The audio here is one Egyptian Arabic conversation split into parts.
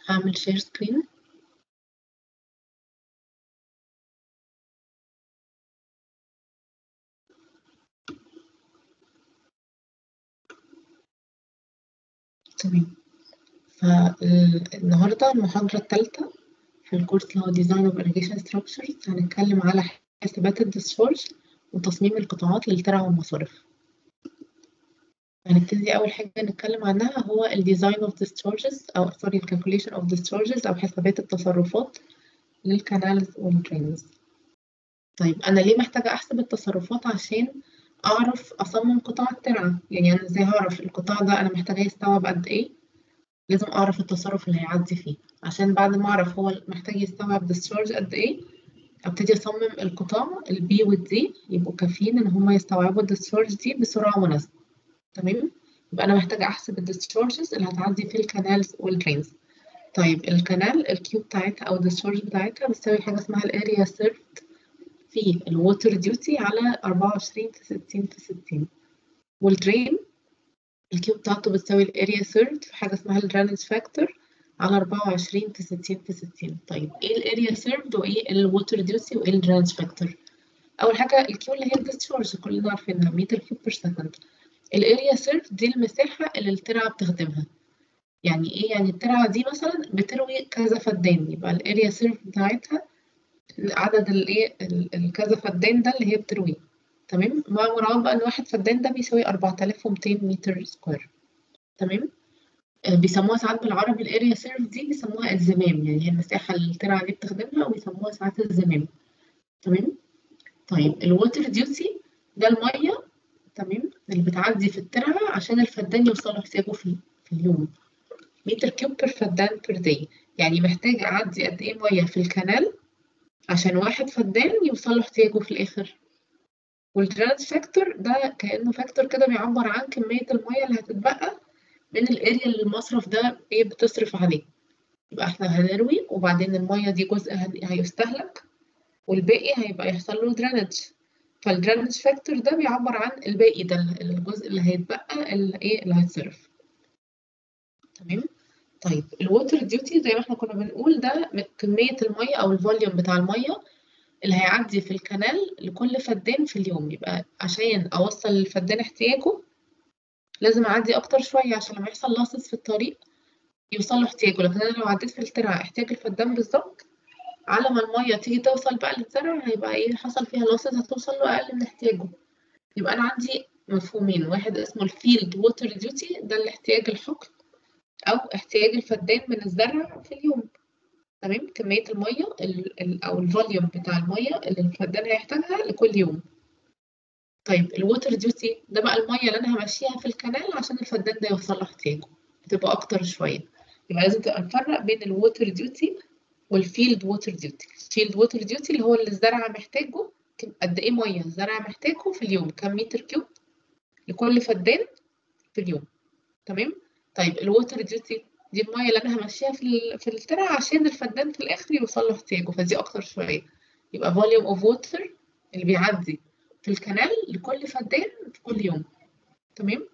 هعمل شير سكرين تمام فالنهاردة المحاضرة الثالثة في الكورس اللي هو Design of Irrigation Structures هنتكلم على حسابات الديسشارج وتصميم القطاعات للترع والمصارف هنبتدي أول حاجة نتكلم عنها هو ال Design of Discharges أو sorry ال Calculation of Discharges أو حسابات التصرفات للكانالز والدرينز طيب أنا ليه محتاجة أحسب التصرفات عشان أعرف أصمم قطاع الترعة يعني أنا إزاي هعرف القطاع ده أنا محتاجة يستوعب قد إيه لازم أعرف التصرف اللي هيعدي فيه عشان بعد ما أعرف هو محتاج يستوعب discharge قد إيه أبتدي أصمم القطاع البي والدي يبقوا كافيين إن هما يستوعبوا الديسشارج دي بسرعة مناسبة تمام يبقى أنا محتاجة أحسب الديسشارجز اللي هتعدي في الكانالز والدرينز طيب الكانال الكيو بتاعتها أو الديسشارج بتاعتها بتساوي حاجة اسمها الاريا سيرفد في الووتر ديوتي على 24 في 60 في 60 والدرين الكيو بتاعته بتساوي الاريا سيرفد في حاجة اسمها الدرينج فاكتور على 24 في 60 في 60 طيب ايه الاريا سيرفد وايه الووتر ديوتي وايه الدرينج فاكتور اول حاجه الكيو اللي هي الديسشارج كلنا عارفينها متر كيوب بير سكند الاريا سيرفد دي المساحه اللي الترعه بتخدمها يعني ايه يعني الترعه دي مثلا بتروي كذا فدان يبقى الاريا سيرف بتاعتها عدد الايه الكذا فدان ده اللي هي بترويه تمام مع مراعاه بقى ان واحد فدان ده بيساوي 4200 متر سكوير تمام بيسموها ساعات بالعربي الاريا سيرف دي بيسموها الزمام يعني هي المساحه اللي الترعه دي بتخدمها وبيسموها ساعات الزمام تمام طيب الووتر ديوتي ده الميه تمام اللي بتعدي في الترعه عشان الفدان يوصل له احتياجه في في اليوم متر كيوب بير فدان بير داي يعني محتاج اعدي قد ايه ميه في الكنال عشان واحد فدان يوصل له احتياجه في الاخر والدرينج فاكتور ده كانه فاكتور كده بيعبر عن كميه الميه اللي هتتبقى من الاريا اللي المصرف ده ايه بتصرف عليه يبقى احنا هنروي وبعدين الميه دي جزء هيستهلك والباقي هيبقى يحصل له درينج فالدرينج فاكتور ده بيعبر عن الباقي ده الجزء اللي هيتبقى اللي ايه اللي هيتصرف تمام طيب الووتر ديوتي زي ما احنا كنا بنقول ده كميه الميه او الفوليوم بتاع الميه اللي هيعدي في الكنال لكل فدان في اليوم يبقى عشان اوصل للفدان احتياجه لازم اعدي اكتر شويه عشان لما يحصل لاصص في الطريق يوصل له احتياجه لكن انا لو عديت في الترعه احتياج الفدان بالظبط على ما الميه تيجي توصل بقى للزرع هيبقى ايه حصل فيها لاصص هتوصل له اقل من احتياجه يبقى انا عندي مفهومين واحد اسمه الفيلد ووتر ديوتي ده الاحتياج الحقل او احتياج الفدان من الزرع في اليوم تمام كميه الميه ال ال او الفوليوم بتاع الميه اللي الفدان هيحتاجها لكل يوم طيب الووتر ديوتي ده بقى الميه اللي انا همشيها في الكنال عشان الفدان ده يوصل له احتياجه بتبقى اكتر شويه يبقى لازم تبقى نفرق بين الووتر ديوتي والفيلد ووتر ديوتي الفيلد ووتر ديوتي اللي هو اللي الزرع محتاجه قد ايه ميه الزرع محتاجه في اليوم كم متر كيوب لكل فدان في اليوم تمام طيب الووتر ديوتي دي الميه اللي انا همشيها في في الترعه عشان الفدان في الاخر يوصل له احتياجه فدي اكتر شويه يبقى فوليوم اوف ووتر اللي بيعدي في الكنال لكل فدان في كل يوم تمام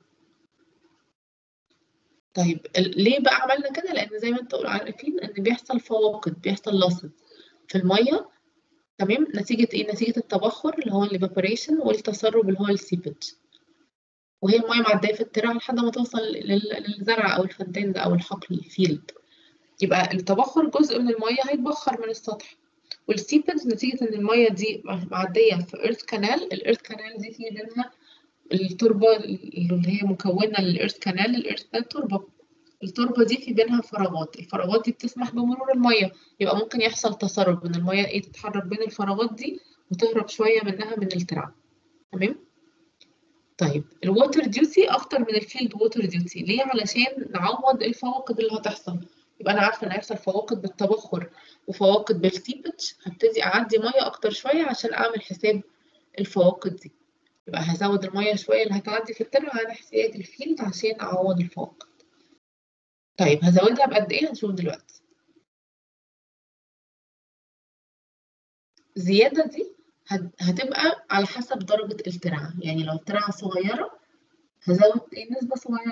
طيب ليه بقى عملنا كده لان زي ما انتوا عارفين ان بيحصل فواقد بيحصل لاصد في الميه تمام نتيجه ايه نتيجه التبخر اللي هو الايفابوريشن والتسرب اللي هو السيبج وهي الميه معديه في الترعه لحد ما توصل للزرع او الفدان ده او الحقل الفيلد يبقى التبخر جزء من الميه هيتبخر من السطح والسيبج نتيجة إن المية دي معدية في إيرث كانال الإيرث كانال دي في بينها التربة اللي هي مكونة للإيرث كانال الإيرث ده تربة التربة دي في بينها فراغات الفراغات دي بتسمح بمرور المية يبقى ممكن يحصل تسرب إن المية إيه تتحرك بين الفراغات دي وتهرب شوية منها من الترعة تمام طيب الووتر ديوتي أكتر من الفيلد ووتر ديوتي ليه علشان نعوض الفواقد اللي هتحصل يبقى انا عارفه ان هيحصل فواقد بالتبخر وفواقد بالسيبج هبتدي اعدي ميه اكتر شويه عشان اعمل حساب الفواقد دي يبقى هزود الميه شويه اللي هتعدي في الترعه على احتياج الفيلد عشان اعوض الفواقد طيب هزودها بقد ايه هنشوف دلوقتي الزياده دي هتبقى على حسب درجه الترعه يعني لو الترعه صغيره هزود ايه نسبه صغيره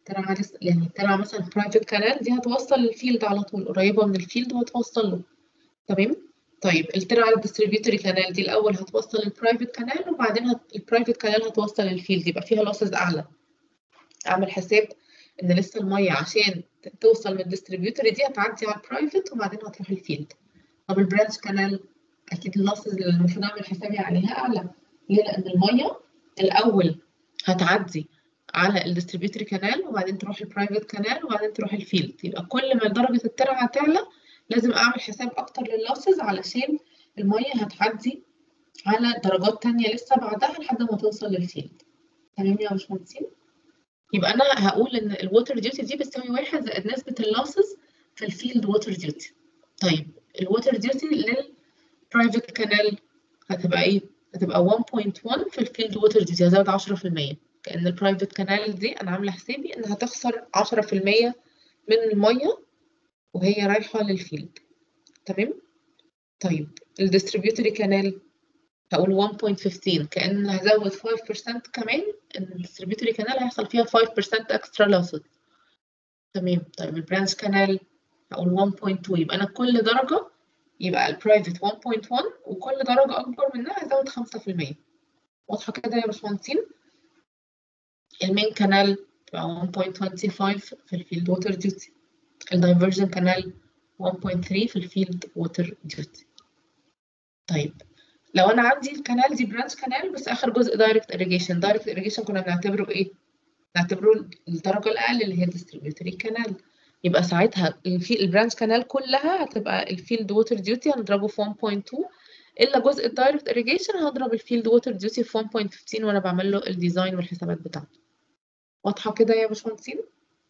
ترعة لسه يعني الترعة مثلا برايفت كانال دي هتوصل للفيلد على طول قريبة من الفيلد وهتوصل له تمام طيب الترعة الديستريبيوتوري كانال دي الأول هتوصل للبرايفت كانال وبعدين هت... البرايفت كانال هتوصل للفيلد يبقى فيها لوسز أعلى أعمل حساب إن لسه المية عشان توصل من الديستريبيوتوري دي هتعدي على البرايفت وبعدين هتروح الفيلد طب البرانش كانال أكيد اللوسز اللي المفروض أعمل حسابي عليها أعلى ليه؟ لأن المية الأول هتعدي على الديستريبيوتوري كانال وبعدين تروح البرايفت كانال وبعدين تروح الفيلد يبقى كل ما درجة الترعة تعلى لازم أعمل حساب أكتر لللوسز علشان المية هتعدي على درجات تانية لسه بعدها لحد ما توصل للفيلد تمام يا باشمهندسين؟ يبقى أنا هقول إن الووتر ديوتي دي بتساوي واحد زائد نسبة اللوسز في الفيلد ووتر ديوتي طيب الووتر ديوتي للبرايفت كانال هتبقى إيه؟ هتبقى 1.1 في الفيلد ووتر ديوتي هزود 10% كأن البرايفت كانال دي أنا عاملة حسابي إنها تخسر 10% من المية وهي رايحة للفيلد تمام؟ طيب الديستريبيوتوري كانال هقول 1.15 كأن هزود 5% كمان الديستريبيوتوري كانال هيحصل فيها 5% اكسترا لوسز تمام طيب البرانش كانال هقول 1.2 يبقى أنا كل درجة يبقى البرايفت 1.1 وكل درجة أكبر منها هزود 5% واضحة كده يا باشمهندسين؟ المين كانال تبقى 1.25 في الفيلد ووتر ديوتي الدايفرجن كانال 1.3 في الفيلد ووتر ديوتي طيب لو انا عندي الكانال دي برانش كانال بس اخر جزء دايركت اريجيشن دايركت اريجيشن كنا بنعتبره ايه نعتبره الدرجه الاقل اللي هي الديستريبيوتوري كانال يبقى ساعتها في البرانش كانال كلها هتبقى الفيلد ووتر ديوتي هنضربه في 1.2 الا جزء الدايركت اريجيشن هضرب الفيلد ووتر ديوتي في 1.15 وانا بعمل له الديزاين والحسابات بتاعته واضحه كده يا باشمهندسين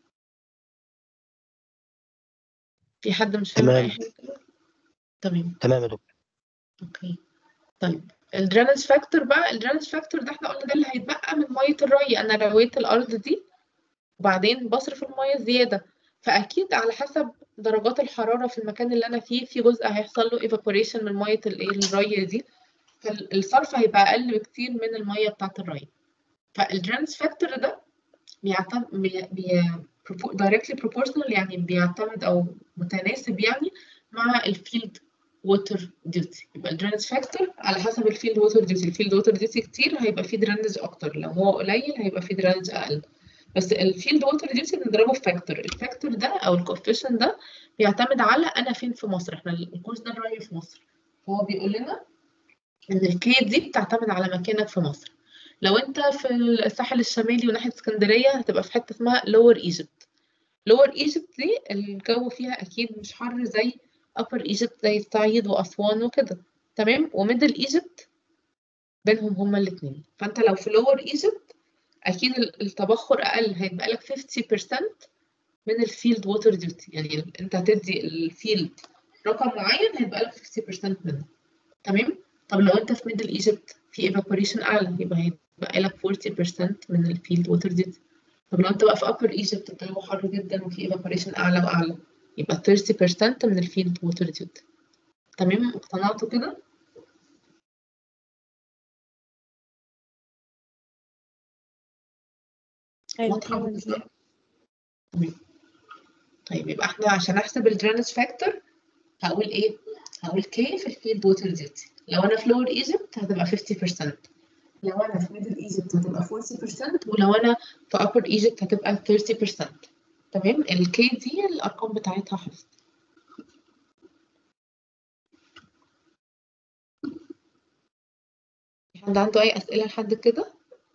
في حد مش فاهم تمام. اي حاجه كده تمام تمام يا دكتور اوكي طيب الدرينج فاكتور بقى الدرينج فاكتور ده احنا قلنا ده اللي هيتبقى من ميه الري انا رويت الارض دي وبعدين بصرف الميه زياده فاكيد على حسب درجات الحراره في المكان اللي انا فيه في جزء هيحصل له ايفابوريشن من ميه الايه الري دي فالصرف هيبقى اقل بكتير من الميه بتاعه الري فالدرينج فاكتور ده بيعتمد بي بي directly proportional يعني بيعتمد او متناسب يعني مع الفيلد ووتر ديوتي يبقى الدرينج فاكتور على حسب الفيلد ووتر ديوتي الفيلد ووتر ديوتي كتير هيبقى فيه درينج اكتر لو هو قليل هيبقى فيه درينج اقل بس الفيلد ووتر ديوتي بنضربه في فاكتور الفاكتور ده او الكوفيشن ده بيعتمد على انا فين في مصر احنا الكورس ده الري في مصر هو بيقول لنا ان الكي دي بتعتمد على مكانك في مصر لو انت في الساحل الشمالي وناحيه اسكندريه هتبقى في حته اسمها لور ايجيبت لور ايجيبت دي الجو فيها اكيد مش حر زي upper ايجيبت زي الصعيد واسوان وكده تمام وميدل ايجيبت بينهم هما الاثنين فانت لو في لور ايجيبت اكيد التبخر اقل هيبقى لك 50% من الفيلد ووتر ديوتي يعني انت هتدي الفيلد رقم معين هيبقى لك 50% منه تمام طب لو انت في ميدل ايجيبت في evaporation اعلى يبقى هيبقى لك 40% من الفيلد ووتر ديوتي طب لو انت بقى في upper ايجيبت الجو حر جدا وفي evaporation اعلى واعلى يبقى 30% من الفيلد ووتر ديوتي تمام اقتنعتوا كده أيوة واضحة تمام بالنسبة لك؟ تمام طيب يبقى احنا عشان احسب الدرينج فاكتور هقول ايه؟ هقول كي في الفيلد ووتر ديوتي لو انا في لور ايجيبت هتبقى 50% لو انا في ميدل ايجيبت هتبقى 40% ولو انا في upper ايجيبت هتبقى 30% تمام الكي دي الارقام بتاعتها حفظ في حد عنده اي اسئله لحد كده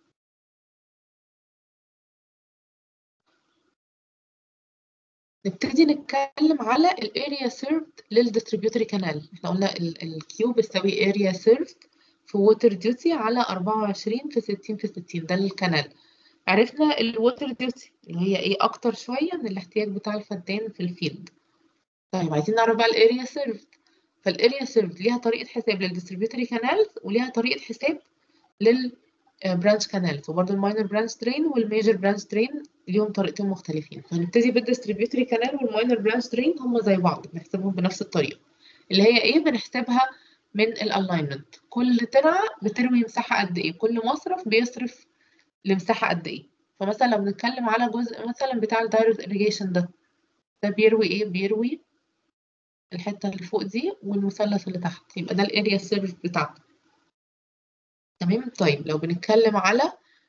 نبتدي نتكلم على الاريا سيرفد للديستريبيوتوري كانال احنا قلنا الكيو بتساوي اريا سيرفد في ووتر ديوتي على 24 في 60 في 60 ده الكانال عرفنا الووتر ديوتي اللي هي ايه اكتر شويه من الاحتياج بتاع الفدان في الفيلد طيب عايزين نعرف بقى الاريا سيرفد فالاريا سيرفد ليها طريقه حساب للديستريبيوتوري كانالز وليها طريقه حساب لل برانش كانالز وبرده الماينر برانش درين والميجر برانش درين ليهم طريقتين مختلفين فهنبتدي بالديستريبيوتوري كانال والماينر برانش درين هم زي بعض بنحسبهم بنفس الطريقه اللي هي ايه بنحسبها من الالاينمنت كل ترعه بتروي مساحه قد ايه كل مصرف بيصرف لمساحه قد ايه فمثلا لو بنتكلم على جزء مثلا بتاع الدايركت irrigation ده ده بيروي ايه بيروي الحتة اللي فوق دي والمثلث اللي تحت يبقى ده الاريا سيرف بتاعته تمام طيب لو بنتكلم على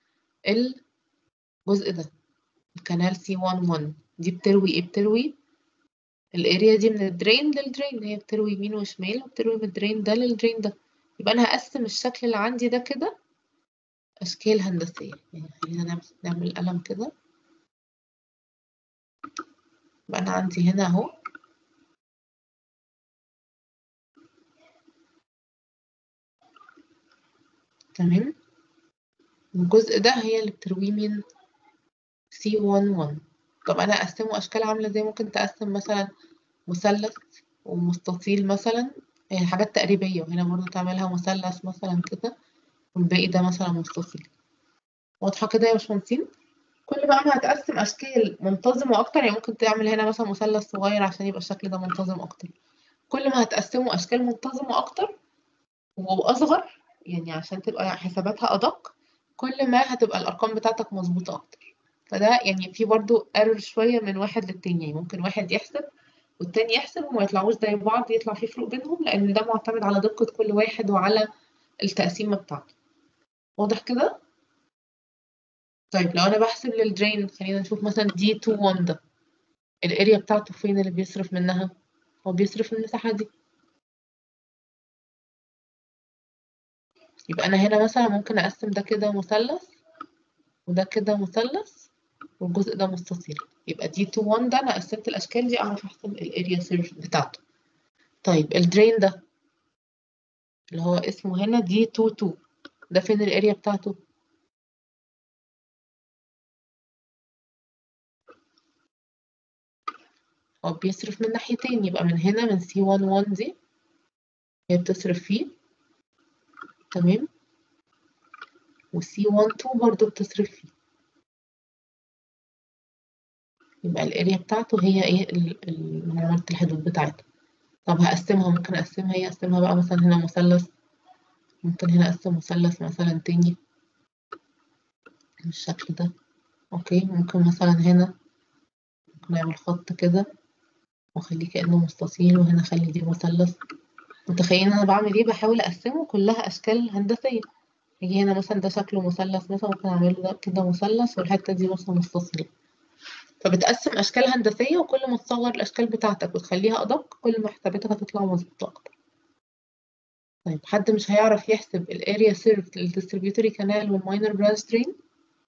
الجزء ده الكنال سي 1 1 دي بتروي ايه بتروي الاريا دي من الدرين للدرين هي بتروي يمين وشمال وبتروي من الدرين ده للدرين ده يبقى انا هقسم الشكل اللي عندي ده كده اشكال هندسيه يعني خلينا نعمل نعمل قلم كده يبقى انا عندي هنا اهو تمام الجزء ده هي اللي بترويه من سي 1 1 طب انا اقسمه اشكال عامله ازاي ممكن تقسم مثلا مثلث ومستطيل مثلا يعني حاجات تقريبيه وهنا برضه تعملها مثلث مثلا كده والباقي ده مثلا مستطيل واضحه كده يا باشمهندسين كل بقى ما هتقسم اشكال منتظمه اكتر يعني ممكن تعمل هنا مثلا مثلث صغير عشان يبقى الشكل ده منتظم اكتر كل ما هتقسمه اشكال منتظمه اكتر واصغر يعني عشان تبقى حساباتها ادق كل ما هتبقى الارقام بتاعتك مظبوطه اكتر فده يعني في برضو ايرور شويه من واحد للتاني يعني ممكن واحد يحسب والتاني يحسب وما يطلعوش زي بعض يطلع في فروق بينهم لان ده معتمد على دقه كل واحد وعلى التقسيمه بتاعته واضح كده طيب لو انا بحسب للدرين خلينا نشوف مثلا دي 2 1 ده الاريا بتاعته فين اللي بيصرف منها هو بيصرف المساحه دي يبقى انا هنا مثلا ممكن اقسم ده كده مثلث وده كده مثلث والجزء ده مستطيل يبقى دي 2 1 ده انا قسمت الاشكال دي اعرف احسب الاريا سيرف بتاعته طيب الدرين ده اللي هو اسمه هنا دي 2 2 ده فين الاريا بتاعته هو بيصرف من ناحيتين يبقى من هنا من سي 1 1 دي هي بتصرف فيه تمام وسي 1 2 برضو بتصرف فيه يبقى الاريا بتاعته هي ايه معاملة الحدود بتاعتها طب هقسمها ممكن اقسمها هي اقسمها بقى مثلا هنا مثلث ممكن هنا اقسم مثلث مثلا تاني بالشكل ده اوكي ممكن مثلا هنا ممكن نعمل خط كده واخليه كأنه مستطيل وهنا اخلي دي مثلث متخيلين انا بعمل ايه بحاول اقسمه كلها اشكال هندسيه يجي هنا مثلا ده شكله مثلث مثلا ممكن اعمله ده كده مثلث والحته دي مثلا مستطيل فبتقسم اشكال هندسيه وكل ما تصغر الاشكال بتاعتك وتخليها ادق كل ما حساباتك هتطلع مظبوطه اكتر طيب حد مش هيعرف يحسب الاريا سيرفد للديستريبيوتوري كانال والماينر برانش درين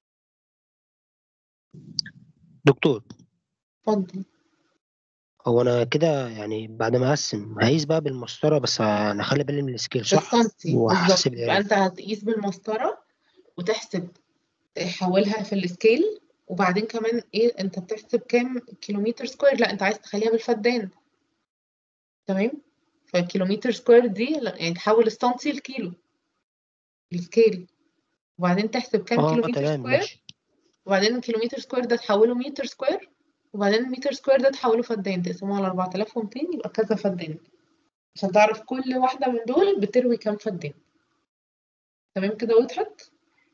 دكتور اتفضل هو انا كده يعني بعد ما اقسم هقيس بقى بالمسطره بس انا اخلي بالي من السكيل صح بالسنتي بالظبط واحسب يبقى الاريا انت هتقيس بالمسطره وتحسب تحولها في السكيل وبعدين كمان ايه انت بتحسب كام كيلومتر سكوير لا انت عايز تخليها بالفدان تمام فالكيلومتر سكوير دي لا، يعني تحول السنتي لكيلو السكيل وبعدين تحسب كام اه كيلومتر تمام سكوير ماشي وبعدين الكيلومتر سكوير ده تحوله متر سكوير وبعدين المتر سكوير ده تحوله فدان تقسمه على 4200 يبقى كذا فدان عشان تعرف كل واحدة من دول بتروي كام فدان تمام كده وضحت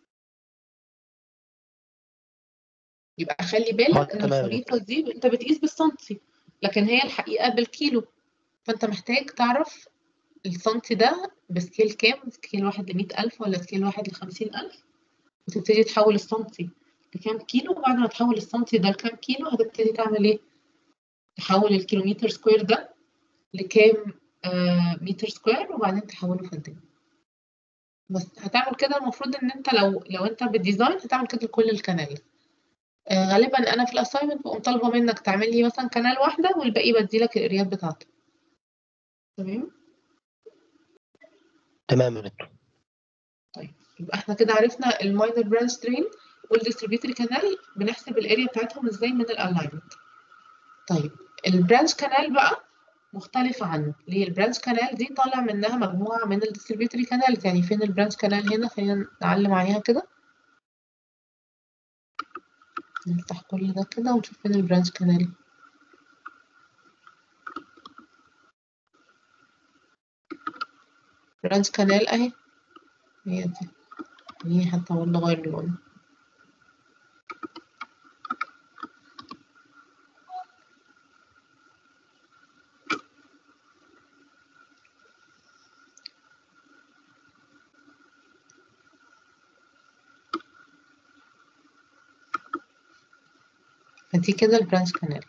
يبقى خلي اه بالك ان تمام يا الخريطة دكتور دي انت بتقيس بالسنتي لكن هي الحقيقة بالكيلو فانت محتاج تعرف السنتي ده بسكيل كام سكيل واحد لمية ألف ولا سكيل واحد لخمسين ألف وتبتدي تحول السنتي لكام كيلو وبعد ما تحول السنتي ده لكام كيلو هتبتدي تعمل ايه تحول الكيلومتر سكوير ده لكام آه متر سكوير وبعدين تحوله فدان بس هتعمل كده المفروض ان انت لو لو انت بالديزاين هتعمل كده لكل الكنال آه غالبا انا في الاساينمنت بقوم طالبه منك تعمل لي مثلا كنال واحده والباقي بديلك الاريات بتاعته تمام تمام يا دكتور طيب يبقى احنا كده عرفنا الماينر برانش درين والديستريبيوتري كانال بنحسب الاريا بتاعتهم ازاي من الالاينمنت طيب البرانش كانال بقى مختلفة عنه ليه البرانش كانال دي طالع منها مجموعة من الديستريبيوتري كانال يعني فين البرانش كانال هنا خلينا نعلم عليها كده نفتح كل ده كده ونشوف فين البرانش كانال برانش كانال اهي هي دي دي حتى برضه غير اللون فدي كده البرانش كانال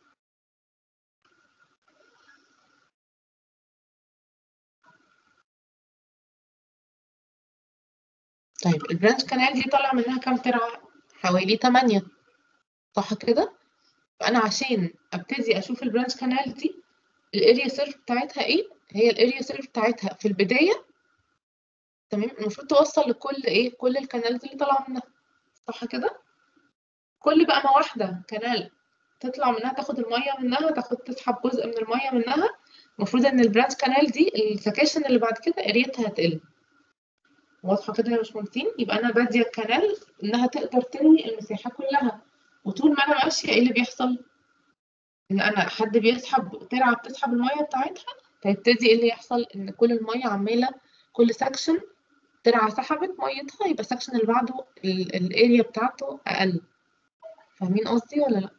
طيب البرانش كانال دي طالع منها كام ترعة؟ حوالي 8 صح كده؟ فأنا عشان أبتدي أشوف البرانش كانال دي الاريا سيرف بتاعتها إيه؟ هي الاريا سيرف بتاعتها في البداية تمام المفروض توصل لكل إيه؟ كل الكنالز اللي طالعة منها صح كده؟ كل بقى ما واحدة كنال تطلع منها تاخد المية منها تاخد تسحب جزء من المية منها المفروض إن البرانش كانال دي السكاشن اللي بعد كده اريتها هتقل واضحة كده يا باشمهندسين يبقى أنا بادية الكنال إنها تقدر تروي المساحة كلها وطول ما أنا ماشية إيه اللي بيحصل؟ إن أنا حد بيسحب ترعة بتسحب المية بتاعتها فيبتدي إيه اللي يحصل؟ إن كل المية عمالة كل سكشن ترعة سحبت ميتها يبقى السكشن اللي بعده الاريا بتاعته أقل فاهمين قصدي ولا لأ؟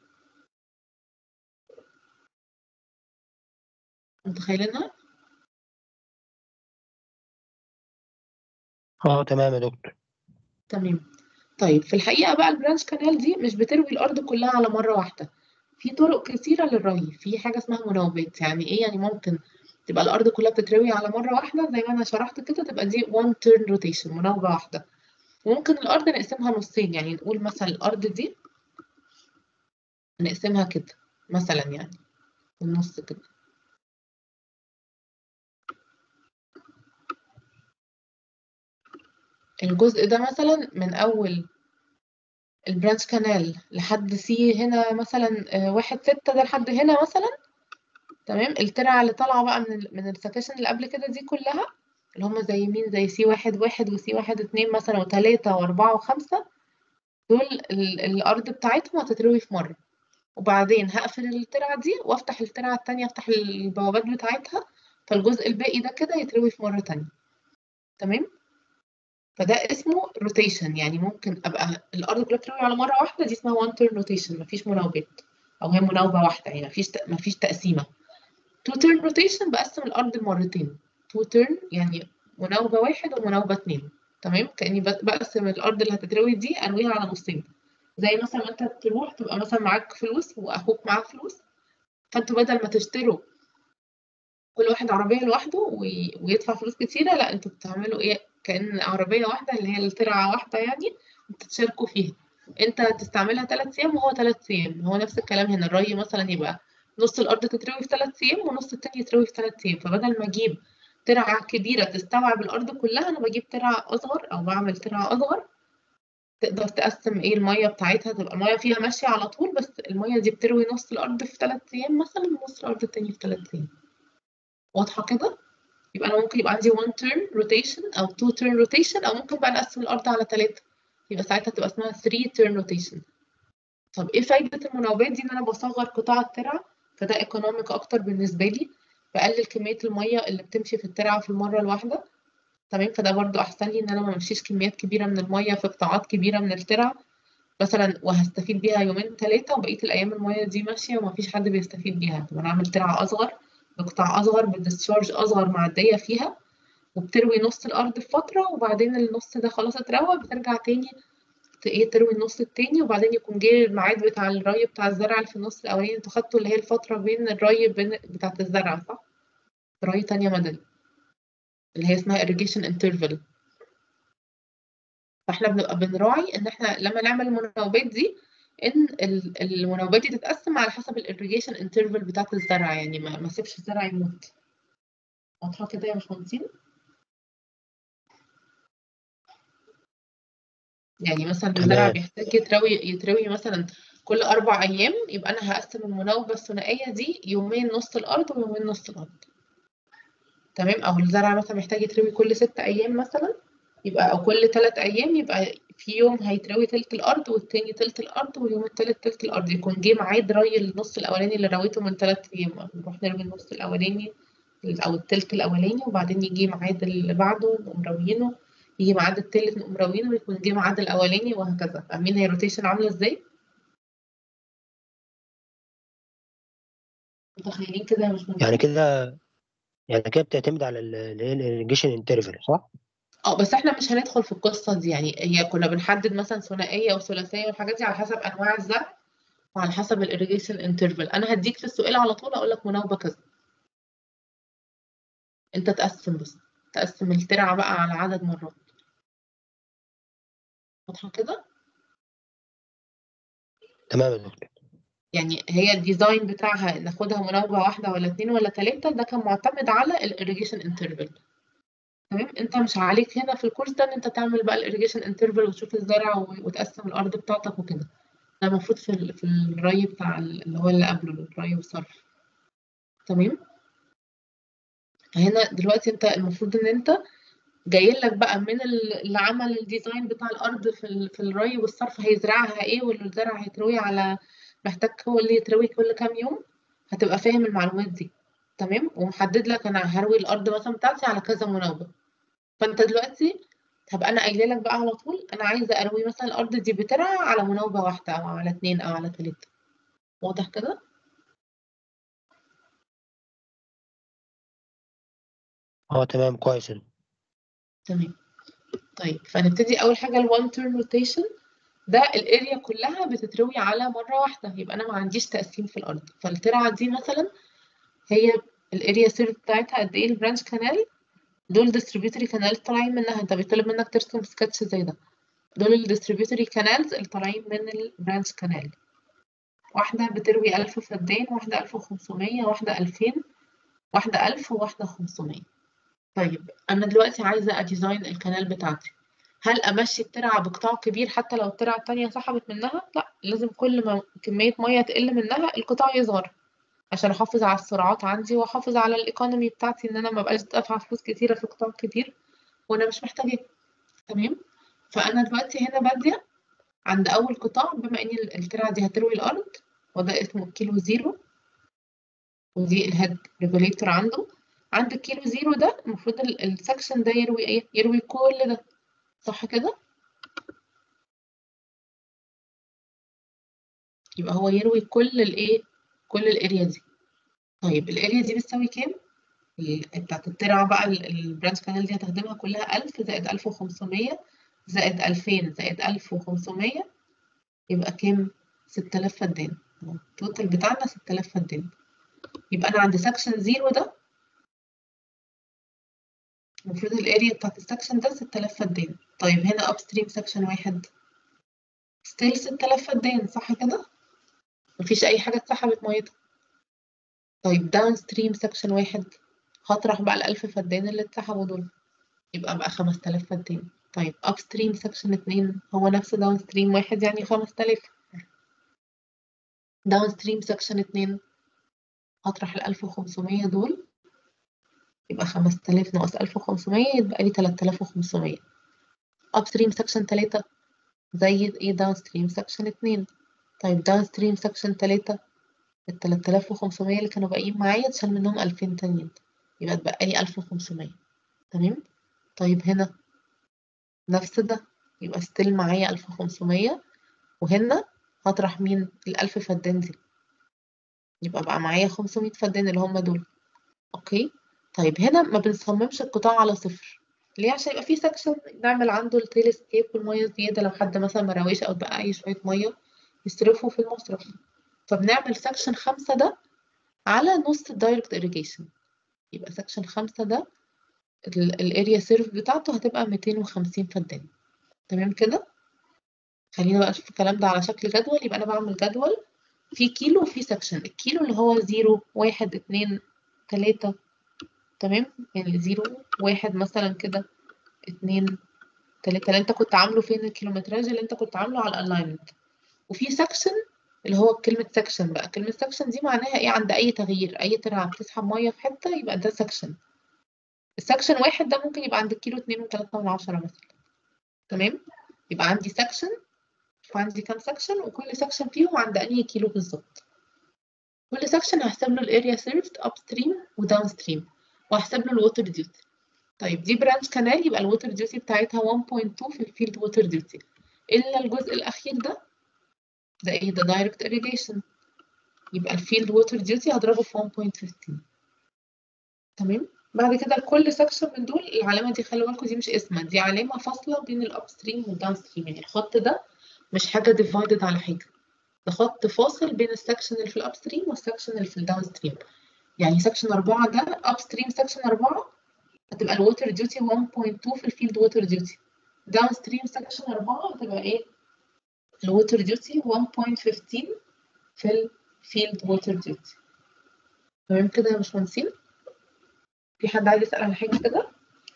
متخيلينها؟ اه تمام يا دكتور تمام طيب في الحقيقة بقى البرانش كانال دي مش بتروي الأرض كلها على مرة واحدة في طرق كثيرة للري في حاجة اسمها مناوبات يعني إيه يعني ممكن تبقى الأرض كلها بتتروي على مرة واحدة زي ما أنا شرحت كده تبقى دي one turn rotation مناوبة واحدة وممكن الأرض نقسمها نصين يعني نقول مثلا الأرض دي نقسمها كده مثلا يعني في النص كده الجزء ده مثلا من أول البرانش كانال لحد سي هنا مثلا آه، واحد ستة ده لحد هنا مثلا تمام الترعة اللي طالعة بقى من ال من السكاشن اللي قبل كده دي كلها اللي هما زي مين زي سي واحد واحد وسي واحد اتنين مثلا وتلاتة وأربعة وخمسة دول ال الأرض بتاعتهم هتتروي في مرة وبعدين هقفل الترعة دي وأفتح الترعة التانية أفتح البوابات بتاعتها فالجزء الباقي ده كده يتروي في مرة تانية تمام فده اسمه روتيشن يعني ممكن ابقى الارض كلها بتروي على مره واحده دي اسمها وان تيرن روتيشن مفيش مناوبات او هي مناوبه واحده يعني مفيش مفيش تقسيمه تو تيرن روتيشن بقسم الارض لمرتين تو تيرن يعني مناوبه واحد ومناوبه اتنين تمام كاني بقسم الارض اللي هتتروي دي انويها على نصين زي مثلا ما انت تروح تبقى مثلا معاك فلوس واخوك معاه فلوس فانتوا بدل ما تشتروا كل واحد عربيه لوحده ويدفع فلوس كتيره لا انتوا بتعملوا ايه كأن عربية واحدة اللي هي الترعة واحدة يعني وتتشاركوا فيها انت تستعملها ثلاث ايام وهو ثلاث ايام هو نفس الكلام هنا الري مثلا يبقى نص الارض تتروي في ثلاث ايام ونص التاني يتروي في ثلاث ايام فبدل ما اجيب ترعة كبيرة تستوعب الارض كلها انا بجيب ترعة اصغر او بعمل ترعة اصغر تقدر تقسم ايه المية بتاعتها تبقى المية فيها ماشية على طول بس المية دي بتروي نص الارض في ثلاث ايام مثلا ونص الارض التاني في ثلاث ايام واضحة كده؟ يبقى أنا ممكن يبقى عندي 1 turn rotation أو 2 turn rotation أو ممكن بقى نقسم الأرض على 3 يبقى ساعتها تبقى اسمها 3 turn rotation طب إيه فايدة المناوبات دي إن أنا بصغر قطاع الترعة فده ايكونوميك أكتر بالنسبة لي بقلل كمية المية اللي بتمشي في الترعة في المرة الواحدة تمام فده برضو أحسن لي إن أنا ما امشيش كميات كبيرة من المية في قطاعات كبيرة من الترعة مثلا وهستفيد بيها يومين ثلاثة وبقية الأيام المية دي ماشية ومفيش حد بيستفيد بيها طب أنا أعمل ترعة أصغر بقطاع أصغر بديسشارج أصغر معدية فيها وبتروي نص الأرض في فترة وبعدين النص ده خلاص اتروى بترجع تاني ايه تروي النص التاني وبعدين يكون جه الميعاد بتاع الري بتاع الزرع اللي في النص الأولاني انتوا خدتوا اللي هي الفترة بين الري بين بتاعة الزرع صح؟ ري تانية مدني اللي هي اسمها irrigation interval فاحنا بنبقى بنراعي ان احنا لما نعمل المناوبات دي ان المناوبات دي تتقسم على حسب الاريجيشن انترفال بتاعت الزرع يعني ما ما سيبش الزرع يموت واضحه كده يا باشمهندسين يعني مثلا الزرع بيحتاج يتروي يتروي مثلا كل اربع ايام يبقى انا هقسم المناوبه الثنائيه دي يومين نص الارض ويومين نص الارض تمام او الزرع مثلا محتاج يتروي كل ست ايام مثلا يبقى او كل ثلاث ايام يبقى في يوم هيتروي تلت الارض والتاني تلت الارض واليوم التالت تلت الارض يكون جه ميعاد ري النص الاولاني اللي رويته من ثلاث ايام نروح نروي النص الاولاني او التلت الاولاني وبعدين يجي ميعاد اللي بعده نقوم راويينه يجي ميعاد التالت نقوم راويينه ويكون جه ميعاد الاولاني وهكذا فاهمين هي الروتيشن عامله ازاي متخيلين كده يا باشمهندس يعني كده يعني كده بتعتمد على الاريجيشن انترفال صح؟ اه بس احنا مش هندخل في القصه دي يعني هي كنا بنحدد مثلا ثنائيه وثلاثيه والحاجات دي على حسب انواع الزرع وعلى حسب الirrigation interval انا هديك في السؤال على طول اقول لك مناوبه كذا انت تقسم بس تقسم الترعه بقى على عدد مرات واضحه كده تمام يا دكتور يعني هي الديزاين بتاعها ناخدها مناوبة واحدة ولا اتنين ولا تلاتة ده كان معتمد على الirrigation interval تمام انت مش عليك هنا في الكورس ده ان انت تعمل بقى الirrigation interval وتشوف الزرع و- وتقسم الارض بتاعتك وكده ده المفروض في ال- في الري بتاع ال- اللي هو اللي قبله الري والصرف تمام هنا دلوقتي انت المفروض ان انت جاي لك بقى من ال- اللي عمل الديزاين بتاع الارض في ال- في الري والصرف هيزرعها ايه والزرع هيتروي على محتاج هو اللي يتروي كل كام يوم هتبقى فاهم المعلومات دي تمام ومحدد لك انا هروي الارض مثلا بتاعتي على كذا مناوبه فانت دلوقتي هبقى انا قايله لك بقى على طول انا عايزه اروي مثلا الارض دي بترعى على مناوبه واحده او على اتنين او على تلاته واضح كده اه تمام كويس يا دكتور. تمام طيب فنبتدي اول حاجه الوان تيرن روتيشن ده الاريا كلها بتتروي على مره واحده يبقى انا ما عنديش تقسيم في الارض فالترعه دي مثلا هي الاريا سيرف بتاعتها قد ايه البرانش كانال دول ديستريبيوتوري كانال طالعين منها انت بيطلب منك ترسم سكتش زي ده دول الديستريبيوتوري كانالز اللي طالعين من البرانش كانال واحدة بتروي ألف فدان واحدة ألف وخمسمية واحدة ألفين واحدة ألف وواحدة خمسمية طيب أنا دلوقتي عايزة أديزاين الكنال بتاعتي هل أمشي الترعة بقطاع كبير حتى لو الترعة التانية سحبت منها؟ لا لازم كل ما كمية مية تقل منها القطاع يصغر عشان أحافظ على السرعات عندي وأحافظ على الإيكونومي بتاعتي إن أنا مبقاش دافعة فلوس كتيرة في قطاع كبير وأنا مش محتاجاه تمام فأنا دلوقتي هنا بادية عند أول قطاع بما إن الترعة دي هتروي الأرض وده اسمه كيلو زيرو ودي الهيد ريجوليتور عنده عند الكيلو زيرو ده المفروض ال- السكشن ده يروي ايه يروي كل ده صح كده يبقى هو يروي كل الايه كل الاريا دي طيب الاريا دي بتساوي كام ال- بتاعت الترعة بقى البرانش كانال دي هتخدمها كلها 1000 زائد 1500 زائد 2000 زائد 1500 يبقى كام 6000 فدان التوتال بتاعنا 6000 فدان يبقى انا عند سكشن زيرو ده المفروض الاريا بتاعت السكشن ده 6000 فدان طيب هنا اب ستريم سكشن واحد ستيل 6000 فدان صح كده مفيش اي حاجه اتسحبت ميتها طيب داون ستريم سكشن واحد هطرح بقى الألف فدان اللي اتسحبوا دول يبقى بقى 5000 فدان طيب اب ستريم سكشن اتنين هو نفس داون ستريم واحد يعني 5000 داون ستريم سكشن اتنين هطرح ال 1500 دول يبقى 5000 ناقص 1500 يبقى لي 3500 اب ستريم سكشن تلاتة زي ايه داون ستريم سكشن اتنين طيب داون ستريم سكشن تلاتة ال 3500 اللي كانوا باقيين معايا اتشال منهم 2000 تانيين يبقى اتبقى لي 1500 تمام طيب هنا نفس ده يبقى ستيل معايا 1500 وهنا هطرح مين الألف فدان دي يبقى بقى معايا 500 فدان اللي هم دول اوكي طيب هنا ما بنصممش القطاع على صفر ليه عشان يبقى في سكشن نعمل عنده التيل سكيب والميه زياده لو حد مثلا مراويش او بقى اي شويه ميه يصرفوا في المصرف فبنعمل سكشن خمسة ده على نص الدايركت irrigation يبقى سكشن خمسة ده الاريا سيرف بتاعته هتبقى 250 فدان تمام كده خلينا بقى نشوف الكلام ده على شكل جدول يبقى انا بعمل جدول في كيلو وفي سكشن الكيلو اللي هو زيرو واحد اتنين تلاتة تمام يعني زيرو واحد مثلا كده اتنين تلاتة اللي انت كنت عامله فين الكيلومتراج اللي انت كنت عامله على الالاينمنت وفي سكشن اللي هو كلمة سكشن بقى كلمة سكشن دي معناها ايه عند اي تغيير اي ترعة بتسحب مية في حتة يبقى ده سكشن السكشن واحد ده ممكن يبقى عند الكيلو اتنين وتلاتة من عشرة مثلا تمام يبقى عندي سكشن وعندي كام سكشن وكل سكشن فيهم عند انهي كيلو بالظبط كل سكشن هحسب له الاريا سيرفد اب ستريم وداون ستريم وهحسب له الووتر ديوتي طيب دي برانش كانال يبقى الووتر ديوتي بتاعتها 1.2 في الفيلد ووتر ديوتي الا الجزء الاخير ده ده ايه ده دايركت irrigation يبقى الفيلد ووتر ديوتي هضربه في 1.15 تمام بعد كده لكل سكشن من دول العلامه دي خلي بالكم دي مش اسمها دي علامه فاصله بين الاب ستريم والداون ستريم يعني الخط ده مش حاجه ديفايدد على حاجه ده خط فاصل بين السكشن اللي في الاب ستريم والسكشن اللي في الداون ستريم يعني سكشن 4 ده اب ستريم سكشن 4 هتبقى الووتر ديوتي 1.2 في الفيلد ووتر ديوتي داون ستريم سكشن 4 هتبقى ايه الووتر ديوتي 1.15 في الفيلد ووتر ديوتي تمام كده يا باشمهندسين في حد عايز يسأل عن حاجة كده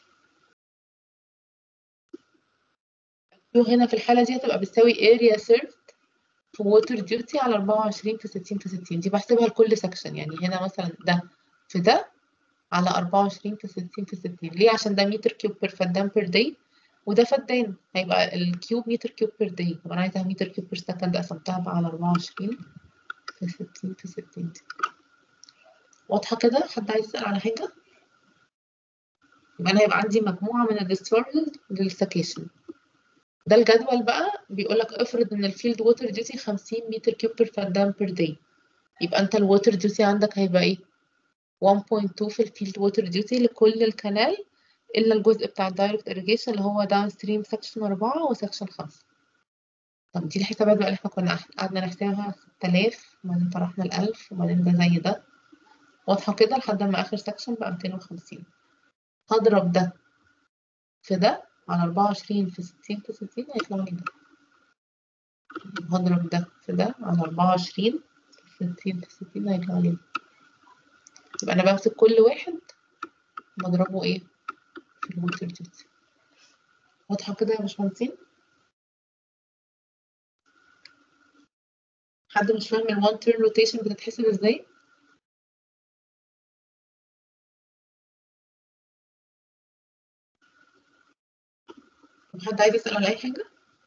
الكيو هنا في الحالة دي هتبقى بتساوي area served في water duty على 24 في 60 في 60 دي بحسبها لكل سكشن يعني هنا مثلا ده في ده على 24 في 60 في 60 ليه عشان ده متر كيوب بير فدان بير داي وده فدان هيبقى الكيوب متر كيوب بير داي طب انا عايزها متر كيوب بير سكند قسمتها بقى على 24 في 60 في 60 دي واضحة كده حد عايز يسأل على حاجة يبقى انا هيبقى عندي مجموعة من الديسشارجز للسكيشن ده الجدول بقى بيقول لك افرض ان الفيلد ووتر ديوتي 50 متر كيوب بير فدان بير داي يبقى انت الووتر ديوتي عندك هيبقى ايه 1.2 في الفيلد ووتر ديوتي لكل الكنال الا الجزء بتاع الدايركت irrigation اللي هو داون ستريم سكشن 4 وسكشن 5 طب دي الحسابات بقى اللي احنا كنا قعدنا نحسبها 6000 وبعدين طرحنا ال 1000 وبعدين ده زي ده واضحة كده لحد ما آخر سكشن بقى 250 هضرب ده في ده على 24 في 60 في 60 هيطلع لي ده هضرب ده في ده على 24 في 60 في 60 هيطلع لي ده يبقى أنا بمسك كل واحد بضربه إيه في الووتر ديوتي واضحة كده يا باشمهندسين؟ حد مش فاهم الوان تيرن روتيشن بتتحسب ازاي؟ حد عايز يسأل على أي حاجة؟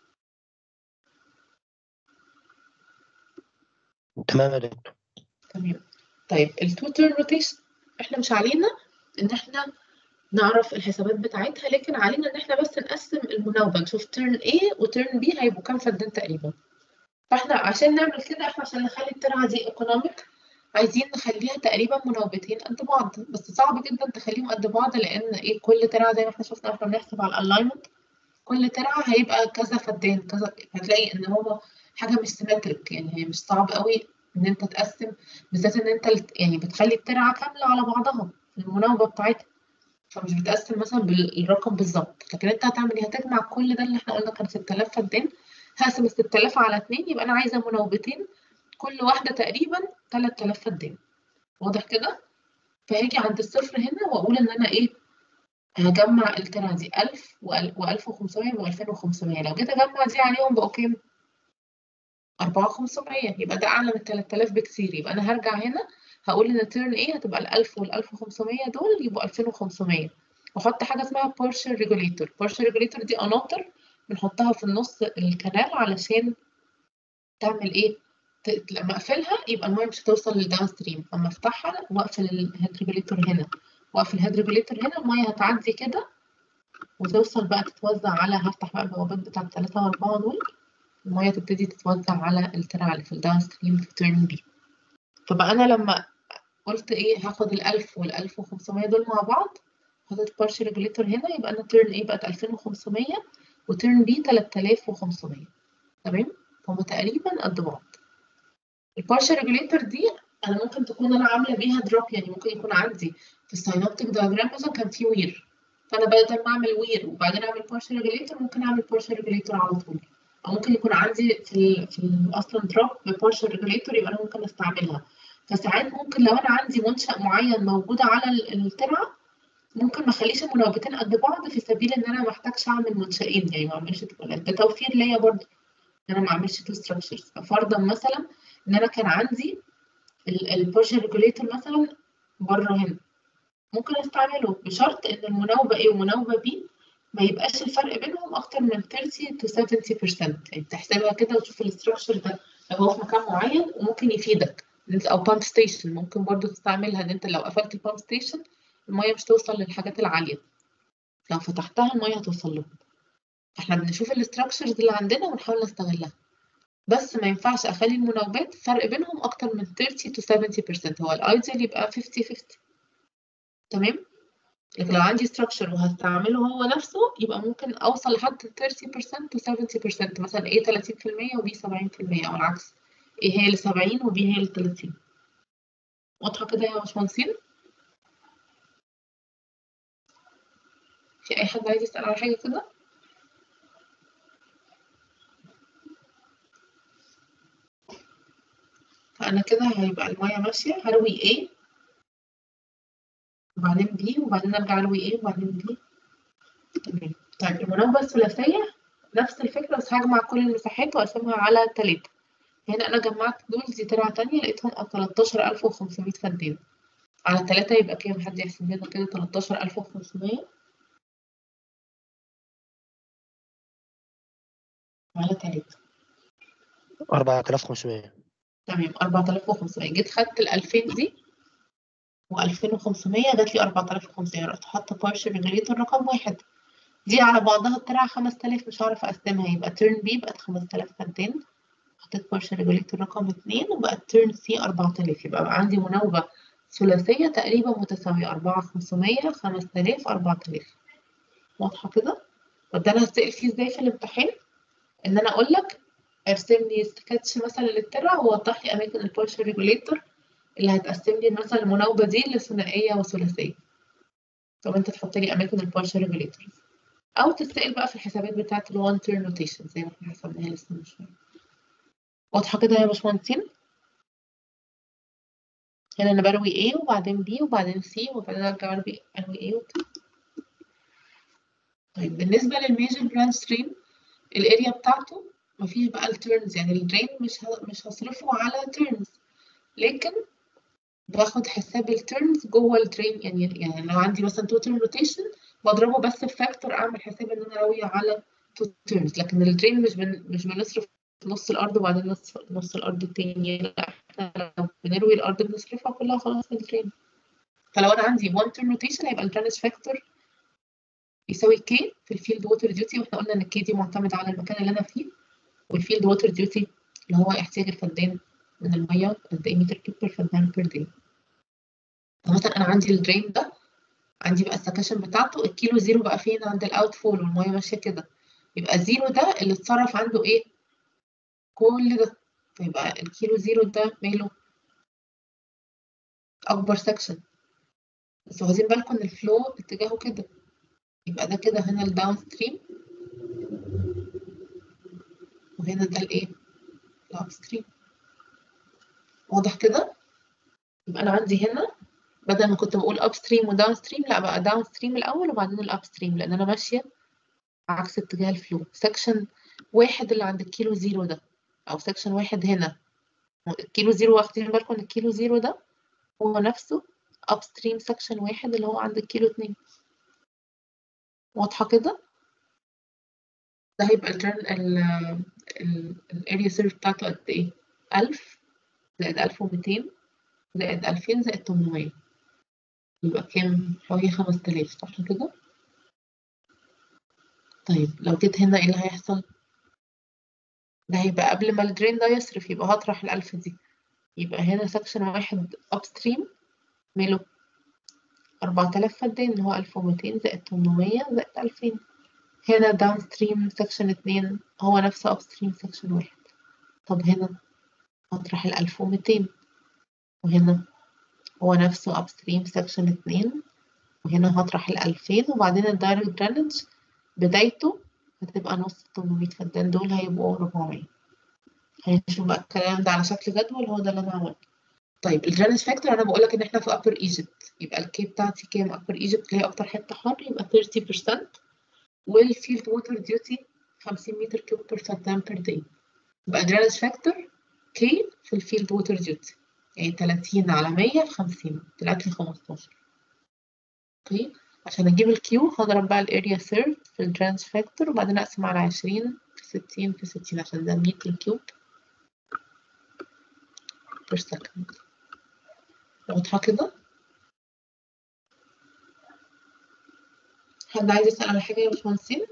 تمام يا دكتور تمام طيب التو تيرن روتيشن احنا مش علينا ان احنا نعرف الحسابات بتاعتها لكن علينا ان احنا بس نقسم المناوبة نشوف تيرن A وتيرن B هيبقوا كام فدان تقريبا فاحنا عشان نعمل كده احنا عشان نخلي الترعة دي ايكونوميك عايزين نخليها تقريبا مناوبتين قد بعض بس صعب جدا تخليهم قد بعض لان ايه كل ترعة زي ما احنا شفنا احنا بنحسب على الالاينمنت كل ترعة هيبقى كذا فدان كذا هتلاقي ان هو حاجة مش سيمتريك يعني هي مش صعب قوي ان انت تقسم بالذات ان انت يعني بتخلي الترعة كاملة على بعضها المناوبة بتاعتها فمش بتقسم مثلا بالرقم بالظبط لكن انت هتعمل ايه هتجمع كل ده اللي احنا قلنا كان 6000 فدان هقسم ال 6000 على 2 يبقى انا عايزة مناوبتين كل واحدة تقريبا 3000 فدان واضح كده فهاجي عند الصفر هنا واقول ان انا ايه هجمع الترعة دي 1000 و1500 و2500 لو جيت اجمع دي عليهم بقوا كام 4500 يبقى ده اعلى من 3000 بكتير يبقى انا هرجع هنا هقول ان تيرن ايه هتبقى ال 1000 وال 1500 دول يبقوا 2500 واحط حاجه اسمها partial regulator partial regulator دي قناطر بنحطها في النص الكنال علشان تعمل ايه ت- لما اقفلها يبقى الميه مش هتوصل للداون ستريم اما افتحها واقفل الهيد ريجوليتور هنا واقفل الهيد ريجوليتور هنا الميه هتعدي كده وتوصل بقى تتوزع على هفتح بقى البوابات بتاعت 3 و4 دول الميه تبتدي تتوزع على الترعه اللي في الداون ستريم في تيرن بي فبقى انا لما قلت ايه هاخد ال 1000 وال 1500 دول مع بعض حطيت بارشل ريجوليتور هنا يبقى انا تيرن ايه بقت 2500 وتيرن بي 3500 تمام هما تقريبا قد بعض البارشل ريجوليتور دي انا ممكن تكون انا عامله بيها دروب يعني ممكن يكون عندي في الساينوبتيك دايجرام مثلا كان في وير فانا بدل ما اعمل وير وبعدين اعمل بارشل ريجوليتور ممكن اعمل بارشل ريجوليتور على طول او ممكن يكون عندي في ال في ال اصلا دروب ببارشل ريجوليتور يبقى انا ممكن استعملها فساعات ممكن لو انا عندي منشأ معين موجودة على ال- الترعة ممكن ما اخليش المناوبتين قد بعض في سبيل ان انا ما احتاجش اعمل منشأين يعني ما اعملش ده توفير ليا برضه ان انا ما اعملش تو ستراكشرز ففرضا مثلا ان انا كان عندي البارشل ريجوليتور مثلا بره هنا ممكن استعمله بشرط ان المناوبة A ومناوبة B ما يبقاش الفرق بينهم اكتر من 30 to 70% يعني تحسبها كده وتشوف الاستراكشر ده لو هو في مكان معين وممكن يفيدك او بامب ستيشن ممكن برضو تستعملها ان انت لو قفلت البامب ستيشن الميه مش توصل للحاجات العاليه لو فتحتها الميه هتوصل لهم احنا بنشوف الاستراكشرز اللي عندنا ونحاول نستغلها بس ما ينفعش اخلي المناوبات فرق بينهم اكتر من 30 to 70% هو الايديال يبقى 50 50 تمام لكن لو عندي structure وهستعمله هو نفسه يبقى ممكن اوصل لحد 30% to 70% مثلا A 30% و B 70% او العكس A هي ل 70 و B هي ل 30 واضحة كده يا باشمهندسين؟ في أي حد عايز يسأل على حاجة كده؟ فأنا كده هيبقى المية ماشية هروي A وبعدين B وبعدين أرجع أروي A وبعدين B تمام طيب المناوبة الثلاثية نفس الفكرة بس هجمع كل المساحات وأقسمها على تلاتة هنا أنا جمعت دول دي ترعة تانية لقيتهم تلاتاشر ألف وخمسمية فدان على تلاتة يبقى كام حد يحسب لنا كده تلاتاشر ألف وخمسمية على تلاتة 4500 تمام أربعة آلاف وخمسمية جيت خدت الألفين دي وألفين وخمسمية جات لي أربعة آلاف وخمسمية رحت حاطة بارشل ريجوليتور رقم واحد دي على بعضها الترعة خمس تلاف مش هعرف أقسمها يبقى تيرن بي بقت خمس تلاف فدان حطيت بارشل ريجوليتور رقم اتنين وبقت تيرن سي أربعة آلاف يبقى بقى عندي مناوبة ثلاثية تقريبا متساوية أربعة خمسمية خمس تلاف أربعة آلاف واضحة كده؟ طب ده أنا هسأل فيه ازاي في الامتحان؟ إن أنا أقول لك ارسم لي سكتش مثلا للترع ووضح لي أماكن البارشل ريجوليتور اللي هتقسم لي مثلا المناوبة دي لثنائية وثلاثية طب أنت تحط لي أماكن البارشل ريجوليتورز أو تسأل بقى في الحسابات بتاعة الوان تيرن نوتيشن زي ما احنا حسبناها لسه من شوية واضحة كده يا باشمهندسين؟ هنا أنا بروي A وبعدين B وبعدين C وبعدين أرجع أروي أروي A وكده طيب بالنسبة للميجر برانش ستريم الاريا بتاعته مفيش بقى التيرنز يعني الدرين مش ه... مش هصرفه على تيرنز لكن باخد حساب التيرنز جوه الدرين يعني يعني لو عندي مثلا توتال روتيشن بضربه بس في فاكتور اعمل حساب ان انا راوية على تو تيرنز لكن الدرين مش بن... مش بنصرف نص الارض وبعدين نص نص الارض التاني لا احنا لو بنروي الارض بنصرفها كلها خلاص في الدرين فلو انا عندي 1 تيرن روتيشن هيبقى الدرينج فاكتور يساوي كي في الفيلد ووتر ديوتي واحنا قلنا ان الكي دي معتمدة على المكان اللي انا فيه والفيلد ووتر ديوتي اللي هو احتياج الفدان من المية قد ايه متر كيوب بير فدان بير داي مثلا انا عندي الدرين ده عندي بقى السكاشن بتاعته الكيلو زيرو بقى فين عند الاوت فول والمية ماشية كده يبقى زيرو ده اللي اتصرف عنده ايه كل ده فيبقى الكيلو زيرو ده ماله اكبر سكشن بس واخدين بالكم ان الفلو اتجاهه كده يبقى ده كده هنا الداون ستريم وهنا ده الايه الاب ستريم واضح كده يبقى انا عندي هنا بدل ما كنت بقول اب ستريم وداون ستريم لا بقى داون ستريم الاول وبعدين الاب ستريم لان انا ماشيه عكس اتجاه الفلو سكشن واحد اللي عند الكيلو زيرو ده او سكشن واحد هنا الكيلو زيرو واخدين بالكم ان الكيلو زيرو ده هو نفسه اب ستريم سكشن واحد اللي هو عند الكيلو اتنين واضحه كده ده هيبقى الجرن الاريا سيرف بتاعته قد ايه 1000 زائد 1200 زائد 2000 زائد 800 يبقى كام حوالي 5000 صح كده طيب لو جيت هنا ايه اللي هيحصل ده هيبقى قبل ما الدرين ده يصرف يبقى هطرح الألف دي يبقى هنا سكشن واحد upstream ماله 4000 فدان اللي هو 1200 زائد 800 زائد 2000 هنا داون ستريم سكشن اتنين هو نفسه اب ستريم سكشن واحد طب هنا هطرح ال 1200 وهنا هو نفسه اب ستريم سكشن اتنين وهنا هطرح ال 2000 وبعدين الدايركت درينج بدايته هتبقى نص 800 فدان دول هيبقوا 400 هنشوف بقى الكلام ده على شكل جدول هو ده اللي انا عملته طيب الدرينج فاكتور انا بقول لك ان احنا في upper Egypt يبقى الكي بتاعتي كام upper Egypt اللي هي اكتر حته حر يبقى 30% والفيلد ووتر ديوتي 50 متر كيوب بير فدان بير داي يبقى درينج فاكتور كي في الفيلد ووتر ديوتي يعني 30 على 100 في 50 طلعت لي 15 اوكي عشان اجيب الكيو هضرب بقى الاريا سيرف في الدرينج فاكتور وبعدين اقسم على 20 في 60 في 60 عشان ده متر كيوب بير سكند واضحة كده حد عايز يسأل على حاجة يا باشمهندسين؟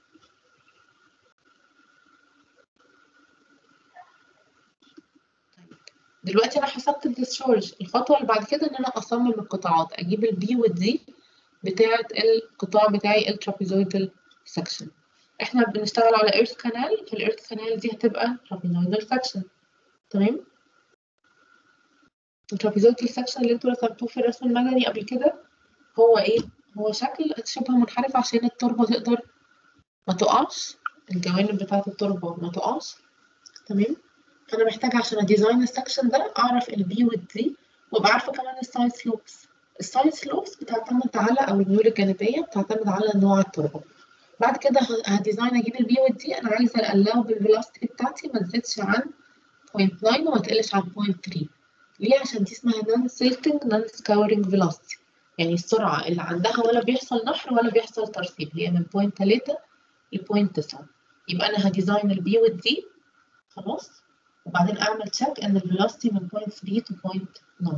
دلوقتي انا حسبت الديسشارج الخطوه اللي بعد كده ان انا اصمم القطاعات اجيب البي والدي بتاعه القطاع بتاعي الترابيزويدال سكشن احنا بنشتغل على ايرث كانال فالايرث كانال دي هتبقى ترابيزويدال سكشن تمام الترابيزويدال سكشن اللي انتوا رسمتوه في الرسم المدني قبل كده هو ايه هو شكل شبه منحرف عشان التربة تقدر ما تقعش الجوانب بتاعة التربة ما تقعش تمام فأنا محتاجة عشان أديزاين السكشن ده أعرف البي والدي وأبقى عارفة كمان السايد سلوبس السايد سلوبس بتعتمد على أو الميول الجانبية بتعتمد على نوع التربة بعد كده هديزاين أجيب البي والدي أنا عايزة الألاو بالفيلوسيتي بتاعتي ما تزيدش عن 0.9 وما تقلش عن 0.3 ليه عشان دي اسمها نون سيلتنج نون سكاورنج فيلوسيتي يعني السرعة اللي عندها ولا بيحصل نحر ولا بيحصل ترسيب هي من 0.3 ل 0.9 يبقى أنا هديزاين البي والدي خلاص وبعدين أعمل تشيك إن الفيلوسيتي من 0.3 to 0.9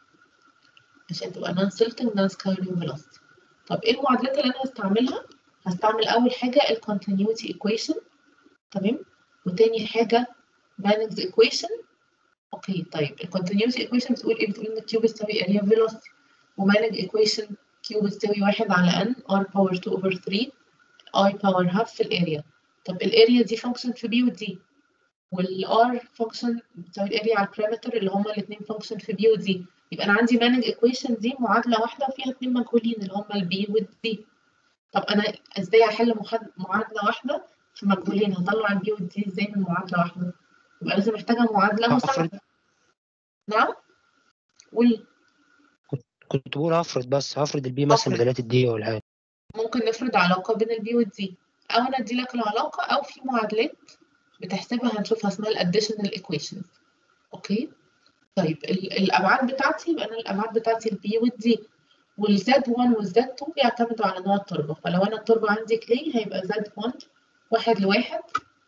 عشان تبقى نون سيلتنج نون سكاورنج فيلوسيتي طب إيه المعادلات اللي أنا هستعملها؟ هستعمل أول حاجة ال continuity equation تمام وتاني حاجة Manning's equation اوكي طيب ال continuity equation بتقول ايه؟ بتقول ان Q بتساوي area velocity ومانج equation Q بتساوي واحد على N R power 2 over 3 I power half في الاريا طب الاريا دي function في B و D وال R function بتساوي الاريا على البارامتر اللي هما الاتنين function في B و D يبقى أنا عندي مانج equation دي معادلة واحدة وفيها اتنين مجهولين اللي هما ال B وال D طب أنا ازاي أحل معادلة واحدة في مجهولين هطلع ال B وال D ازاي من معادلة واحدة؟ يبقى لازم محتاجة معادلة مساعدة نعم قول كنت بقول هفرض بس هفرض البي مثلا بدلات الدي ولا حاجه ممكن نفرض علاقة بين البي والدي أو أنا أدي لك العلاقة أو في معادلات بتحسبها هنشوفها اسمها الاديشنال equations أوكي طيب الأبعاد بتاعتي يبقى أنا الأبعاد بتاعتي البي والدي والزد 1 والزد 2 بيعتمدوا على نوع التربة فلو أنا التربة عندي كلي هيبقى زد 1 واحد لواحد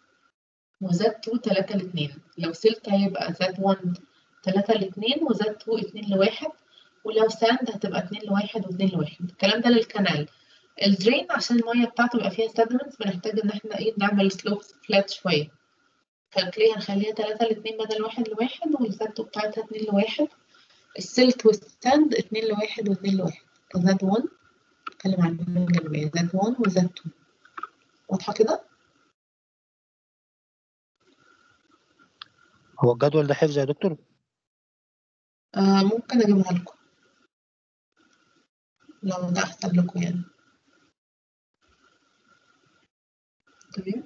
وزد 2 تلاتة لاتنين لو سلك هيبقى زد 1 تلاتة لاتنين وزد 2 اتنين لواحد ولو ساند هتبقى 2 لواحد و2 لواحد الكلام ده للكنال الدرين عشان المية بتاعته يبقى فيها سيدمنتس بنحتاج ان احنا ايه نعمل سلوبس فلات شوية فالكلي هنخليها 3 لاتنين بدل واحد لواحد والزد بتاعتها 2 لواحد السلك والساند 2 لواحد و2 لواحد فزد 1 نتكلم عن الجانبية زد 1 وزد 2 واضحة كده؟ هو الجدول ده حفظ يا دكتور؟ آه ممكن اجيبها لكم لو ده أحسن لكم يعني تمام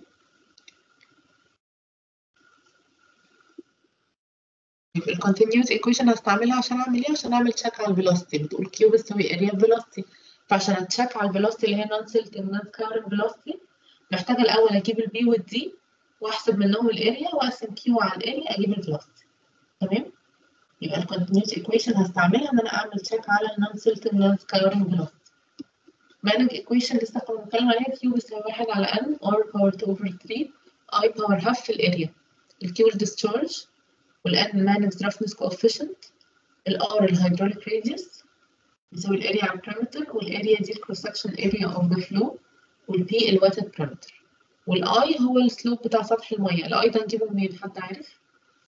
ال continuous equation هستعملها عشان أعمل إيه؟ عشان أعمل check على velocity بتقول Q بتساوي area velocity فعشان أتشيك على velocity اللي هي non tilting non current velocity محتاجة الأول أجيب ال B وال D وأحسب منهم الاريا وأقسم Q على الاريا أجيب ال velocity تمام؟ يبقى ال continuous equation هستعملها إن أنا أعمل check على ال non tilting non current velocity مانج equation لسه كنا بنتكلم عليها Q بيساوي واحد على N R power 2 over 3 I power half في الاريا ال Q discharge وال N مانج's roughness coefficient ال R الهيدروليك radius بيساوي الاريا على البارامتر والاريا دي الكروس سكشن اريا اوف ذا فلو وال P الواتد بارامتر وال I هو السلوب بتاع سطح المية ال I ده نجيبه منين حد عارف؟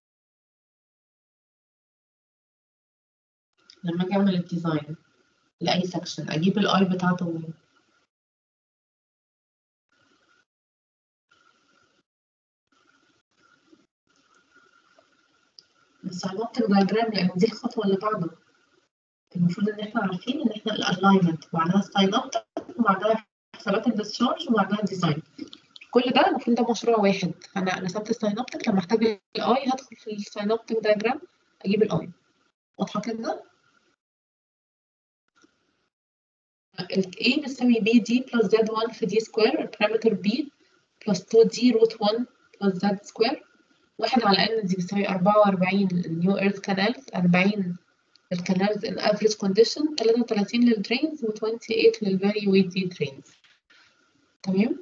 لما اجي اعمل الديزاين لأي سكشن أجيب الآي بتاعته منين؟ بس هنكتب دايجرام لأن دي الخطوة اللي بعده المفروض إن إحنا عارفين إن إحنا الألاينمنت وبعدها الساينابتك وبعدها حسابات الديسشارج وبعدها الديزاين كل ده المفروض ده مشروع واحد أنا رسمت الساينابتك لما أحتاج الآي هدخل في الساينابتك دايجرام أجيب الآي واضحة كده؟ ال A بتساوي B D plus Z1 في D سكوير البارامتر B plus 2D root 1 plus Z سكوير واحد على N دي بتساوي 44 النيو ايرث كانالز 40 للكانالز in average condition 33 للدرينز و 28 للفيري ويتي درينز تمام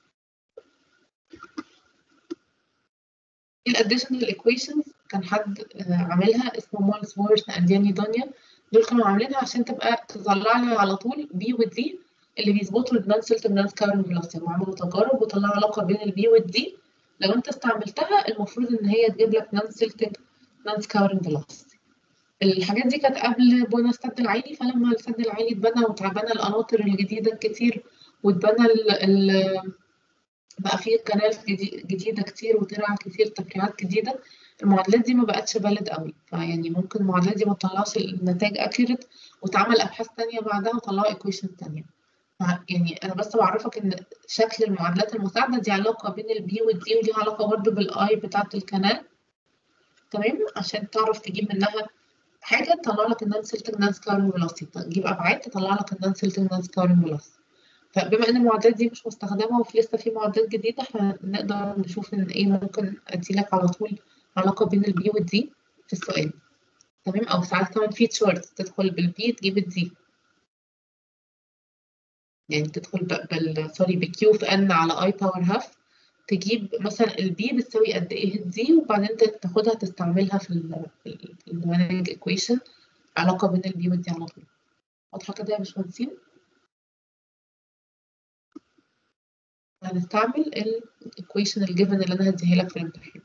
الاديشنال equations كان حد عاملها اسمه مولز وورث اند ياني دانيا دول كانوا عاملينها عشان تبقى تطلع لي على طول بي والدي اللي بيظبطوا النون سيلت النون كارن فيلوسيتي وعملوا تجارب وطلعوا علاقه بين البي والدي لو انت استعملتها المفروض ان هي تجيب لك نون سيلت نون كارن فيلوسيتي الحاجات دي كانت قبل بنى السد العالي فلما السد العالي اتبنى واتبنى القناطر الجديده الكتير واتبنى ال ال بقى في كنال جديدة كتير وترع كتير تفريعات جديدة المعادلات دي ما بقتش فاليد قوي فيعني ممكن المعادلات دي ما تطلعش النتائج اكيوريت وتعمل ابحاث تانية بعدها وطلعوا ايكويشن تانية يعني انا بس بعرفك ان شكل المعادلات المساعدة دي علاقة بين البي والدي وليها علاقة برضه بالاي بتاعة الكنال تمام عشان تعرف تجيب منها حاجة تطلع لك النون سيلتنج نون سكارين فيلوسيتي تجيب ابعاد تطلع لك النون سيلتنج نون سكارين فيلوسيتي فبما ان المعادلات دي مش مستخدمة وفي لسه في معادلات جديدة فنقدر نشوف ان ايه ممكن اديلك على طول علاقة بين البي والدي في السؤال تمام أو ساعات كمان في تشارت تدخل بالبي تجيب الدي يعني تدخل بال سوري بكيو في ان على اي باور هاف تجيب مثلا البي بتساوي قد ايه الدي وبعدين تاخدها تستعملها في ال في المانج ايكويشن علاقة بين البي والدي على طول واضحة كده يا باشمهندسين؟ هنستعمل الايكويشن الجيفن اللي انا هديها لك في الامتحان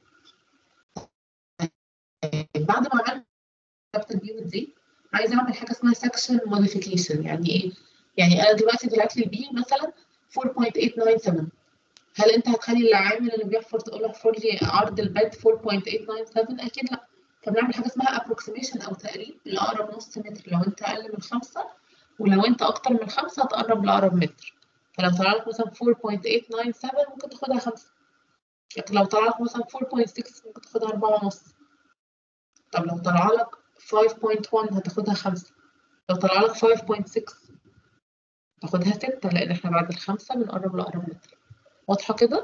بعد ما عملت كتبت البي والدي عايزه اعمل حاجه اسمها سكشن موديفيكيشن يعني ايه؟ يعني انا دلوقتي طلعت لي البي مثلا 4.897 هل انت هتخلي العامل اللي بيحفر تقول له احفر لي عرض البيت 4.897 اكيد لا فبنعمل حاجه اسمها ابروكسيميشن او تقريب لاقرب نص متر لو انت اقل من خمسه ولو انت اكتر من خمسه هتقرب لاقرب متر فلو طلع لك مثلا 4.897 ممكن تاخدها خمسه لكن لو طلع لك مثلا 4.6 ممكن تاخدها أربعة ونص طب لو طلع لك 5.1 هتاخدها 5 لو طلع لك 5.6 تاخدها 6 لأن احنا بعد الخمسة بنقرب لأقرب متر واضحة كده؟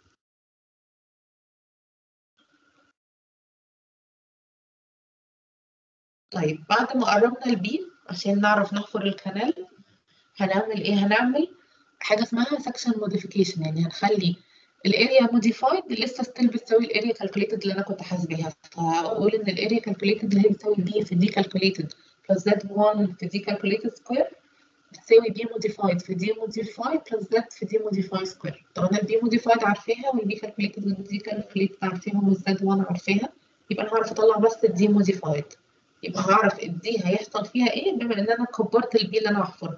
طيب بعد ما قربنا البي عشان نعرف نحفر الكنال هنعمل ايه؟ هنعمل حاجة اسمها سكشن موديفيكيشن يعني هنخلي الاريا موديفايد لسه ستيل بتساوي الاريا كالكوليتد اللي انا كنت حاسباها فاقول ان الاريا كالكوليتد اللي هي بتساوي بي في دي كالكوليتد بلس زد 1 في دي كالكوليتد سكوير بتساوي بي موديفايد في دي موديفايد بلس زد في دي موديفايد سكوير طب انا البي موديفايد عارفاها والبي كالكوليتد والدي كالكوليتد عارفاهم والزد 1 عارفاها يبقى انا هعرف اطلع بس الدي موديفايد يبقى هعرف الدي هيحصل فيها ايه بما ان انا كبرت البي اللي انا هحفرها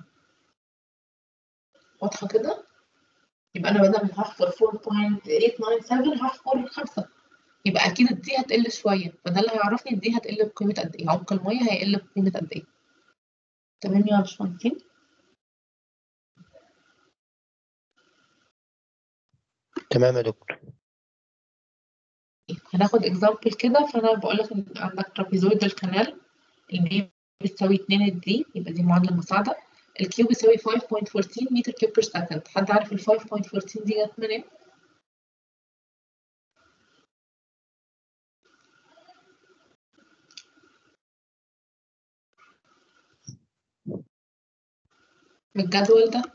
واضحه كده يبقى انا بدل ما هحفر 4.897 هحفر 5 يبقى اكيد الدي هتقل شويه فده اللي هيعرفني الدي هتقل بقيمه قد ايه عمق الميه هيقل بقيمه قد ايه تمام يا باشمهندسين تمام يا دكتور هناخد اكزامبل كده فانا بقول لك ان عندك ترابيزويدال كانال البي بتساوي 2 الدي يبقى دي معادله مساعده الكيو بيساوي 5.14 متر كيوب بير سكند حد عارف ال 5.14 دي جت منين؟ من الجدول ده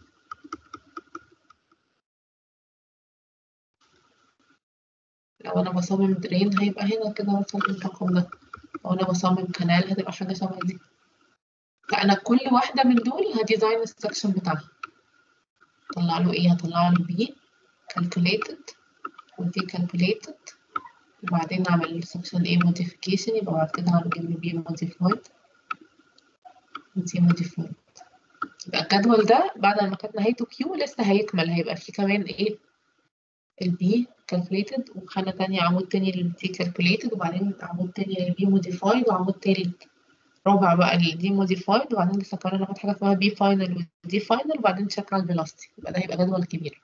لو انا بصمم درين هيبقى هنا كده مثلا الرقم ده لو انا بصمم كنال هتبقى حاجه شبه دي فانا كل واحده من دول هديزاين السكشن بتاعها طلع له ايه هطلع له بي calculated ودي calculated وبعدين نعمل section A modification يبقى بعد كده هنجيب له B modified ودي modified يبقى الجدول ده بعد ما كانت نهايته Q لسه هيكمل هيبقى فيه كمان ايه ال B calculated وخانة تانية عمود تاني لل D calculated وبعدين عمود تاني لل B modified وعمود تالت رابع بقى ال D modified وبعدين لسه كمان هناخد حاجة اسمها B final و D final وبعدين تشيك على الفيلوسيتي يبقى ده هيبقى جدول كبير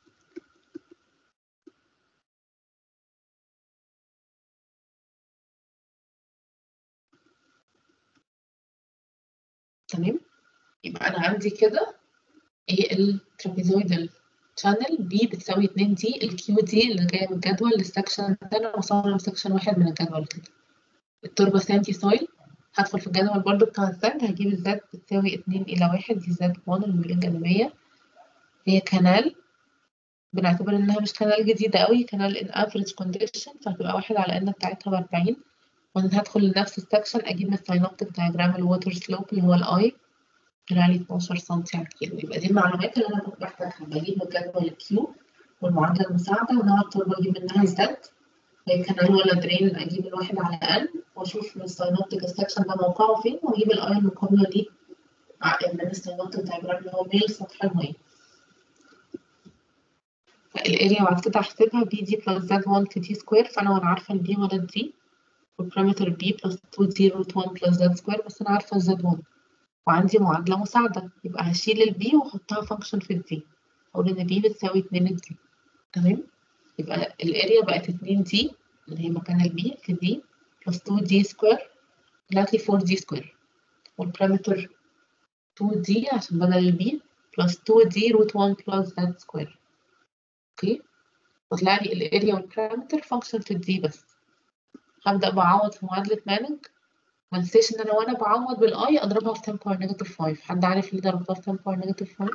تمام يبقى انا عندي كده ايه الترابيزويدال شانل بي بتساوي 2 دي الكيو دي اللي جايه من الجدول للسكشن ده انا بصمم سكشن واحد من الجدول كده التربه سانتي سويل هدخل في الجدول برضو بتاع الزد هجيب الزد بتساوي 2 الى 1 دي زد 1 الميول الجانبيه هي كانال بنعتبر انها مش كانال جديده قوي كانال ان افريج كونديشن فهتبقى واحد على ان بتاعتها ب 40 وانا هدخل لنفس السكشن اجيب من الساينوبتيك دايجرام الووتر سلوب اللي هو الاي طلع لي 12 سم على الكيلو يبقى دي المعلومات اللي انا كنت محتاجها بجيب من جدول الكيو والمعادله المساعده ونوع التربه اجيب منها الزد هي كانال ولا درين اجيب الواحد على ان واشوف من الساينوبتيك السكشن ده موقعه فين واجيب الاي المقابله ليه من الساينوبتيك دايجرام اللي هو ميل سطح الميه فالاريا بعد كده هحسبها بي دي بلس زد 1 في دي سكوير فانا وانا عارفه البي ولا الدي والبارامتر بي بلس 2 دي روت 1 بلس زد سكوير بس انا عارفه الزد 1 وعندي معادله مساعده يبقى هشيل البي واحطها فانكشن في الدي اقول ان بي بتساوي 2 الدي تمام يبقى الاريا بقت 2 دي اللي هي مكان البي في دي بلس 2 دي سكوير طلعت لي 4 دي سكوير والبارامتر 2 دي عشان بدل البي بلس 2 دي روت 1 بلس زد سكوير اوكي وطلع لي الاريا والبارامتر فانكشن في الدي بس هبدأ بعوض في معادلة مانج ما انساش ان انا وانا بعوض بالاي اضربها في 10 باور نيجاتيف 5 حد عارف ليه ضربتها في 10 باور نيجاتيف 5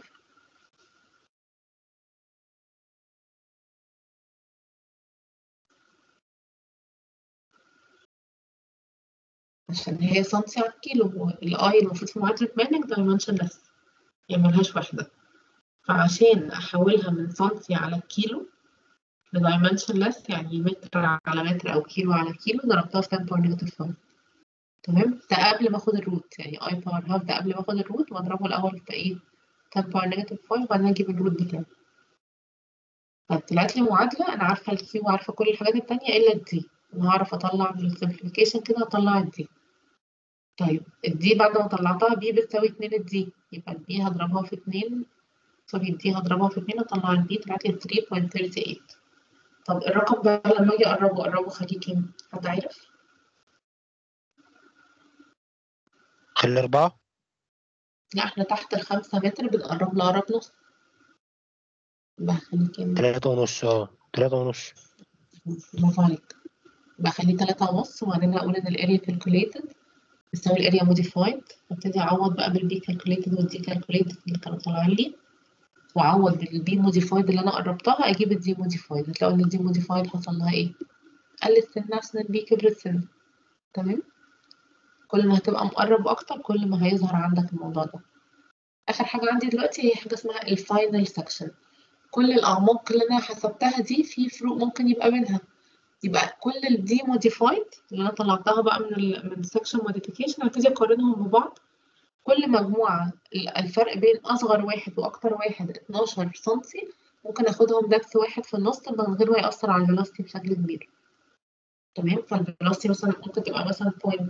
عشان هي سنتي على الكيلو الاي المفروض في معادلة مانج دايمنشن لس يعني ملهاش وحدة فعشان احولها من سنتي على الكيلو لدايمنشن لس يعني متر على متر او كيلو على كيلو ضربتها في 10 باور نيجاتيف 5 تمام ده قبل ما اخد الروت يعني اي باور هاف ده قبل ما اخد الروت واضربه الاول في ايه 10 باور نيجاتيف 5 وبعدين اجيب الروت بتاعه طب طلعت لي معادله انا عارفه الكيو وعارفه كل الحاجات التانية الا الدي انا هعرف اطلع من السمبليفيكيشن كده اطلع الدي طيب الدي بعد ما طلعتها بي بتساوي 2 الدي يبقى البي هضربها في 2 سوري الدي هضربها في 2 اطلع البي طلعت لي 3.38 طب الرقم ده لما اجي اقربه اقربه خليه كام حد عارف خلي أربعة لا احنا تحت الخمسة متر بنقرب لأقرب نص بخليه كام تلاتة ونص اه تلاتة ونص برافو عليك بخليه تلاتة ونص وبعدين هقول ان الاريا كالكوليتد بتساوي الاريا موديفايد وابتدي اعوض بقى بالبي كالكوليتد والدي كالكوليتد اللي كانوا طالعين لي واعوض بالبي موديفايد اللي انا قربتها اجيب الدي موديفايد هتلاقوا ان الدي موديفايد حصل لها ايه قلت سنة عشان البي كبرت سنة تمام كل ما هتبقى مقرب اكتر كل ما هيظهر عندك الموضوع ده اخر حاجة عندي دلوقتي هي حاجة اسمها الفاينل سكشن كل الاعماق اللي انا حسبتها دي في فروق ممكن يبقى بينها يبقى كل الدي موديفايد اللي انا طلعتها بقى من ال من سكشن موديفيكيشن هبتدي اقارنهم ببعض كل مجموعة الفرق بين أصغر واحد وأكتر واحد 12 سنتي ممكن أخدهم دبث واحد في النص من غير ما يأثر على الفيلوسيتي بشكل كبير تمام فالفيلوسيتي مثلا ممكن تبقى مثلا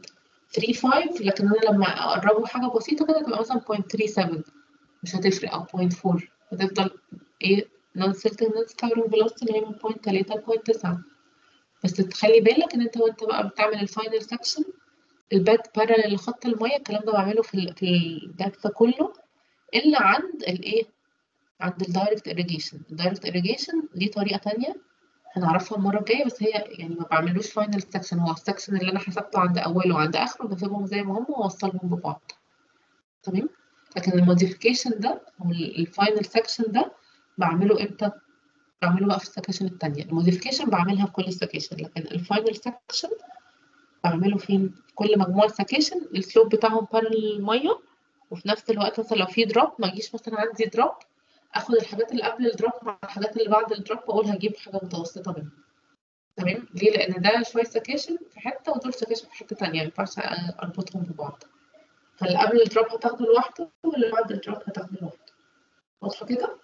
0.35 لكن أنا لما أقربه حاجة بسيطة كده تبقى مثلا 0.37 مش هتفرق أو 0.4 هتفضل إيه نون سيلتنج نون سكاورنج فيلوسيتي اللي هي من 0.3 ل 0.9 بس تخلي بالك إن أنت وأنت بقى بتعمل الفاينل سكشن الباك بارلل لخط المية الكلام ده بعمله في ال في الدبث كله إلا عند الإيه؟ عند الدايركت إيريجيشن الدايركت إيريجيشن دي طريقة تانية هنعرفها المرة الجاية بس هي يعني ما بعملوش فاينل سكشن هو السكشن اللي أنا حسبته عند أوله وعند آخره بسيبهم زي ما هم وأوصلهم ببعض تمام؟ لكن الموديفيكيشن ده أو الفاينل سكشن ده بعمله إمتى؟ بعمله بقى في السكشن التانية الموديفيكيشن بعملها في كل السكشن لكن الفاينل سكشن بعمله فين في كل مجموعة سكاشن السلوب بتاعهم بارل المية وفي نفس الوقت مثلا لو في دروب ما اجيش مثلا عندي دروب اخد الحاجات اللي قبل الدروب مع الحاجات اللي بعد الدروب واقول هجيب حاجة متوسطة منهم تمام ليه لان ده شوية سكاشن في حتة ودول سكاشن في حتة تانية ما ينفعش اربطهم ببعض فاللي قبل الدروب هتاخده لوحده واللي بعد الدروب هتاخده لوحده واضحة كده؟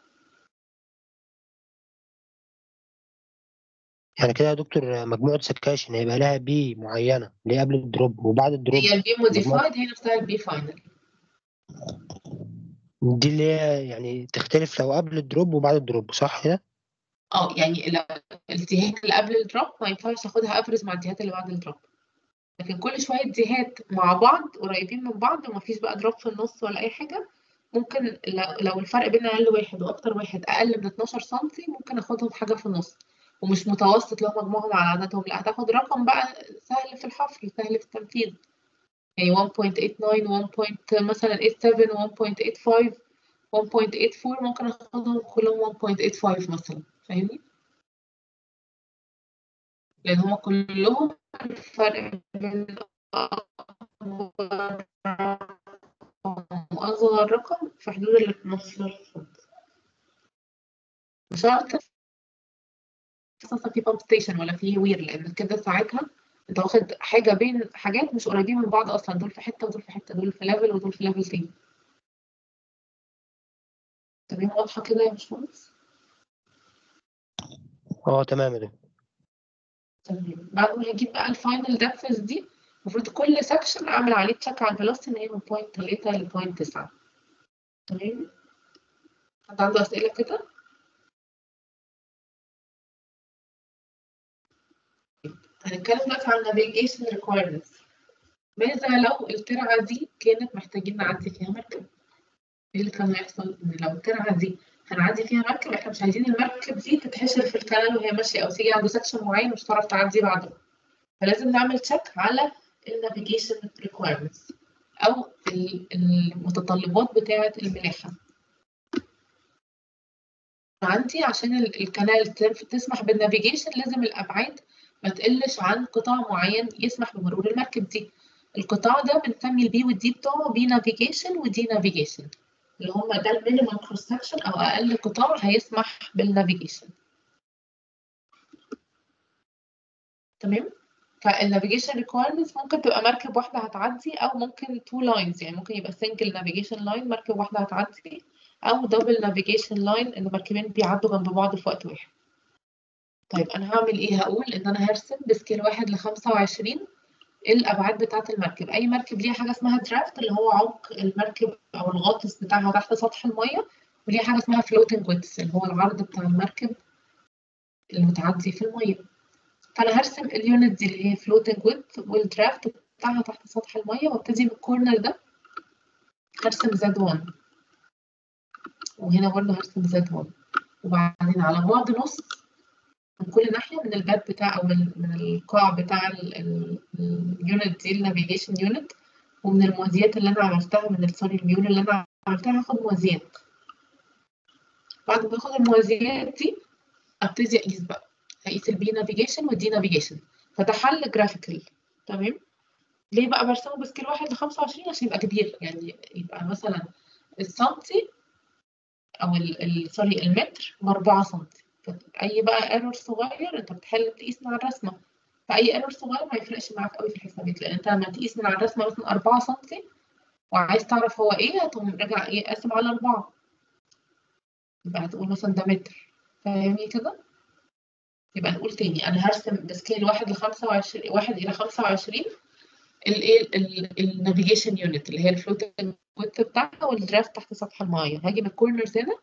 يعني كده يا دكتور مجموعة سكاشن هيبقى لها بي معينة اللي هي قبل الدروب وبعد الدروب هي البي موديفايد هي نفسها البي فاينل دي اللي هي يعني تختلف لو قبل الدروب وبعد الدروب صح كده؟ اه يعني لو الجهات اللي قبل الدروب ما ينفعش اخدها افرز مع الجهات اللي بعد الدروب لكن كل شوية جهات مع بعض قريبين من بعض ومفيش بقى دروب في النص ولا أي حاجة ممكن لو الفرق بين أقل واحد وأكتر واحد أقل من 12 سنتي ممكن آخدهم حاجة في النص ومش متوسط لو مجموعهم على عددهم لا هتاخد رقم بقى سهل في الحفر سهل في التنفيذ يعني 1.89 1. مثلا 87 1.85 1.84 ممكن اخدهم كلهم 1.85 مثلا فاهمني؟ لأن هما كلهم الفرق بين أصغر رقم في حدود ال 12 مش شرط اساسا في بامب ستيشن ولا في وير لان كده ساعتها انت واخد حاجه بين حاجات مش قريبين من بعض اصلا دول في حته ودول في حته دول في ليفل ودول في ليفل تاني تمام واضحه كده يا باشمهندس اه تمام يا دكتور تمام بعد ما هجيب بقى الفاينل دبثز دي المفروض كل سكشن اعمل عليه تشيك على الفيلوسيتي ان هي من بوينت 3 ل بوينت 9 تمام حد عنده اسئله كده هنتكلم دلوقتي عن navigation requirements ماذا لو الترعة دي كانت محتاجين نعدي فيها مركب؟ ايه اللي كان هيحصل؟ ان لو الترعة دي هنعدي فيها مركب احنا مش عايزين المركب دي تتحشر في الكنال وهي ماشية او تيجي عند سكشن معين مش هتعرف تعدي بعده فلازم نعمل تشيك على النافيجيشن requirements او المتطلبات بتاعة الملاحة عندي عشان الكنال تسمح بالنافيجيشن لازم الابعاد ما تقلش عن قطاع معين يسمح بمرور المركب دي القطاع ده بنسمي البي والدي بتوعه بي نافيجيشن ودي نافيجيشن اللي هم ده المينيمم كروس سكشن او اقل قطاع هيسمح بالنافيجيشن تمام فالنافيجيشن ريكويرمنتس ممكن تبقى مركب واحده هتعدي او ممكن تو لاينز يعني ممكن يبقى سنجل نافيجيشن لاين مركب واحده هتعدي او دبل نافيجيشن لاين ان مركبين بيعدوا جنب بعض في وقت واحد طيب انا هعمل ايه هقول ان انا هرسم بسكيل واحد لخمسة وعشرين الابعاد بتاعه المركب اي مركب ليها حاجه اسمها درافت اللي هو عمق المركب او الغاطس بتاعها تحت سطح الميه وليها حاجه اسمها فلوتنج ويتس اللي هو العرض بتاع المركب المتعدي في الميه فانا هرسم اليونت دي اللي هي فلوتنج ويت والدرافت بتاعها تحت سطح الميه وابتدي من الكورنر ده هرسم زد 1 وهنا برضه هرسم زد 1 وبعدين على بعد نص من كل ناحية من الباب بتاع أو من, من القاع بتاع اليونت دي النافيجيشن يونت ومن الموازيات اللي أنا عملتها من سوري الميول اللي أنا عملتها هاخد موازيات بعد ما آخد الموازيات دي أبتدي أقيس بقى هقيس البي نافيجيشن والدي نافيجيشن فده حل جرافيكال تمام ليه بقى برسمه بسكيل واحد لخمسة وعشرين عشان يبقى كبير يعني يبقى مثلا السنتي أو سوري المتر بأربعة سنتي اي بقى ايرور صغير انت بتحل تقيس من على الرسمه فاي ايرور صغير ما يفرقش معاك قوي في الحسابات لان انت لما تقيس من على الرسمه مثلا 4 سم وعايز تعرف هو ايه هتقوم راجع ايه قاسم على 4 يبقى هتقول مثلا ده متر فاهمني كده يبقى نقول تاني انا هرسم بسكيل 1 ل 25 1 الى 25 الايه النافيجيشن يونت اللي هي الفلوتنج ويت بتاعها والدرافت تحت سطح المايه هاجي من الكورنرز هنا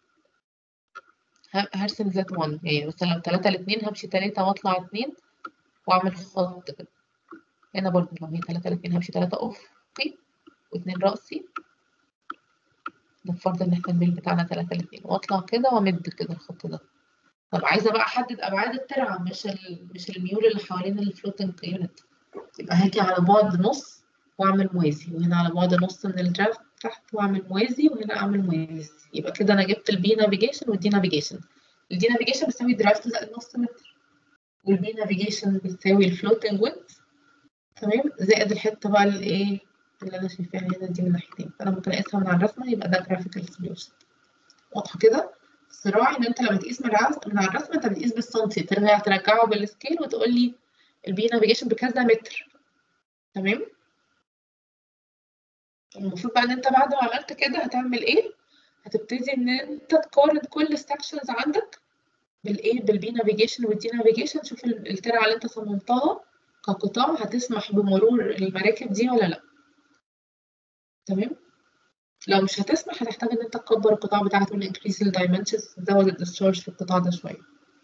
هرسم زد 1 يعني مثلا لو 3 ل 2 همشي 3 واطلع 2 واعمل خط كده هنا برضه لو هي 3 ل 2 همشي 3 افقي و2 راسي نفترض ان احنا الميل بتاعنا 3 ل 2 واطلع كده وامد كده الخط ده طب عايزه بقى احدد ابعاد الترعه مش ال... مش الميول اللي حوالين الفلوتنج يونت يبقى هاجي على بعد نص واعمل موازي وهنا على بعد نص من الدرافت تحت واعمل موازي وهنا اعمل موازي يبقى كده انا جبت البي نافيجيشن والدي نافيجيشن الدي نافيجيشن بتساوي درافت زائد نص متر والبي نافيجيشن بتساوي الفلوتنج ويت تمام زائد الحته بقى اللي ايه اللي انا شايفاها هنا دي من ناحيتين فانا ممكن اقيسها من على الرسمه يبقى ده جرافيكال سوليوشن واضحه كده الصراع ان انت لما تقيس من من على الرسمه انت بتقيس بالسنتي ترجع ترجعه بالسكيل وتقول لي البي نافيجيشن بكذا متر تمام المفروض بقى ان انت بعد ما عملت كده هتعمل ايه هتبتدي ان انت تقارن كل السكشنز عندك بالايه بالبي نافيجيشن والدي نافيجيشن شوف الترعه اللي انت صممتها كقطاع هتسمح بمرور المراكب دي ولا لا تمام لو مش هتسمح هتحتاج ان انت تكبر القطاع بتاعك تقول increase the dimensions تزود الديسشارج في القطاع ده شويه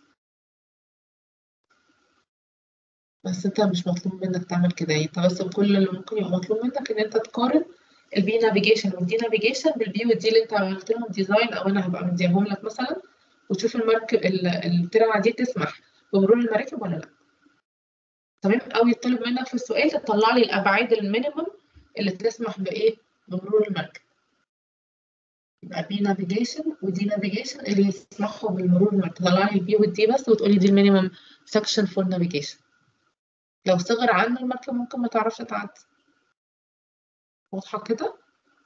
بس انت مش مطلوب منك تعمل كده يعني انت بس كل اللي ممكن يبقى مطلوب منك ان انت تقارن البي نافيجيشن والدي نافيجيشن بالبي والدي اللي انت عملت لهم ديزاين او انا هبقى مديهم لك مثلا وتشوف المركب الترعه دي تسمح بمرور المراكب ولا لا تمام او يطلب منك في السؤال تطلع لي الابعاد المينيمم اللي تسمح بايه بمرور المركب يبقى بي نافيجيشن ودي نافيجيشن اللي يسمحوا بالمرور المركب تطلع لي البي والدي بس وتقولي دي المينيمم سكشن فور نافيجيشن لو صغر عنه المركب ممكن ما تعرفش تعدي واضحة كده؟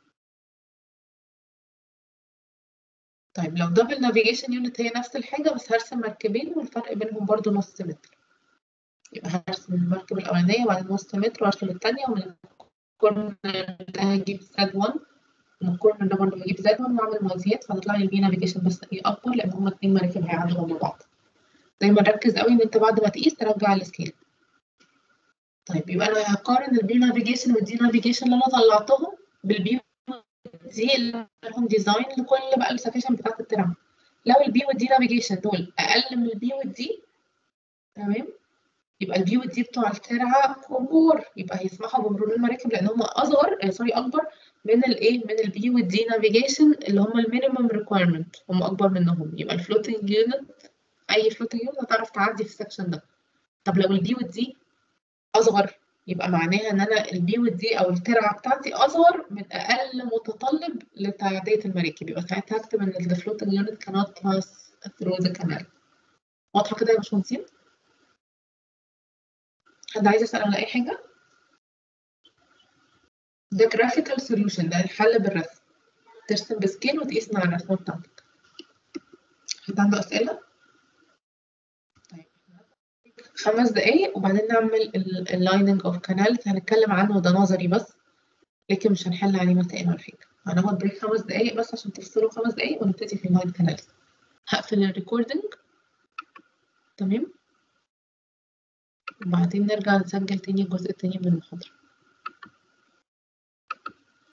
طيب لو دبل نافيجيشن يونت هي نفس الحاجة بس هرسم مركبين والفرق بينهم برضو نص متر يبقى هرسم المركب الأولانية وبعدين نص متر وهرسم التانية ومن الكورنر ده هجيب زد 1 ومن الكورنر ده برضه هجيب زد 1 وأعمل موازيات فهتطلع لي البي نافيجيشن بس إيه أكبر لأن هما اتنين مراكب هيعدوا جنب بعض دايما ركز قوي ان انت بعد ما تقيس ترجع السكيل طيب يبقى انا هقارن البي نافيجيشن والدي نافيجيشن اللي انا طلعتهم بالبي دي اللي لهم ديزاين لكل بقى السكاشن بتاعت الترم لو البي والدي نافيجيشن دول اقل من البي والدي تمام يبقى البي والدي بتوع الترعه كبار يبقى هيسمحوا بمرور المراكب لان هم اصغر آه سوري اكبر من الايه من البي والدي نافيجيشن اللي هم المينيمم ريكويرمنت هم اكبر منهم يبقى الفلوتنج يونت اي فلوتنج يونت هتعرف تعدي في السكشن ده طب لو البي والدي اصغر يبقى معناها ان انا البي والدي او الترعه بتاعتي اصغر من اقل متطلب لتعديه المراكب يبقى ساعتها هكتب ان the floating unit cannot pass through the canal واضحه كده يا باشمهندسين؟ حد عايز يسأل على اي حاجه؟ ده graphical solution ده الحل بالرسم ترسم بسكيل وتقيس مع الرسمه بتاعتك حد عنده اسئله؟ طيب خمس دقايق وبعدين نعمل اللايننج اوف كانالز هنتكلم عنه ده نظري بس لكن مش هنحل عليه مسائل ولا حاجه هناخد بريك خمس دقايق بس عشان تفصلوا خمس دقايق ونبتدي في اللاين كانالز هقفل الريكوردنج تمام وبعدين نرجع نسجل تاني الجزء التاني من المحاضره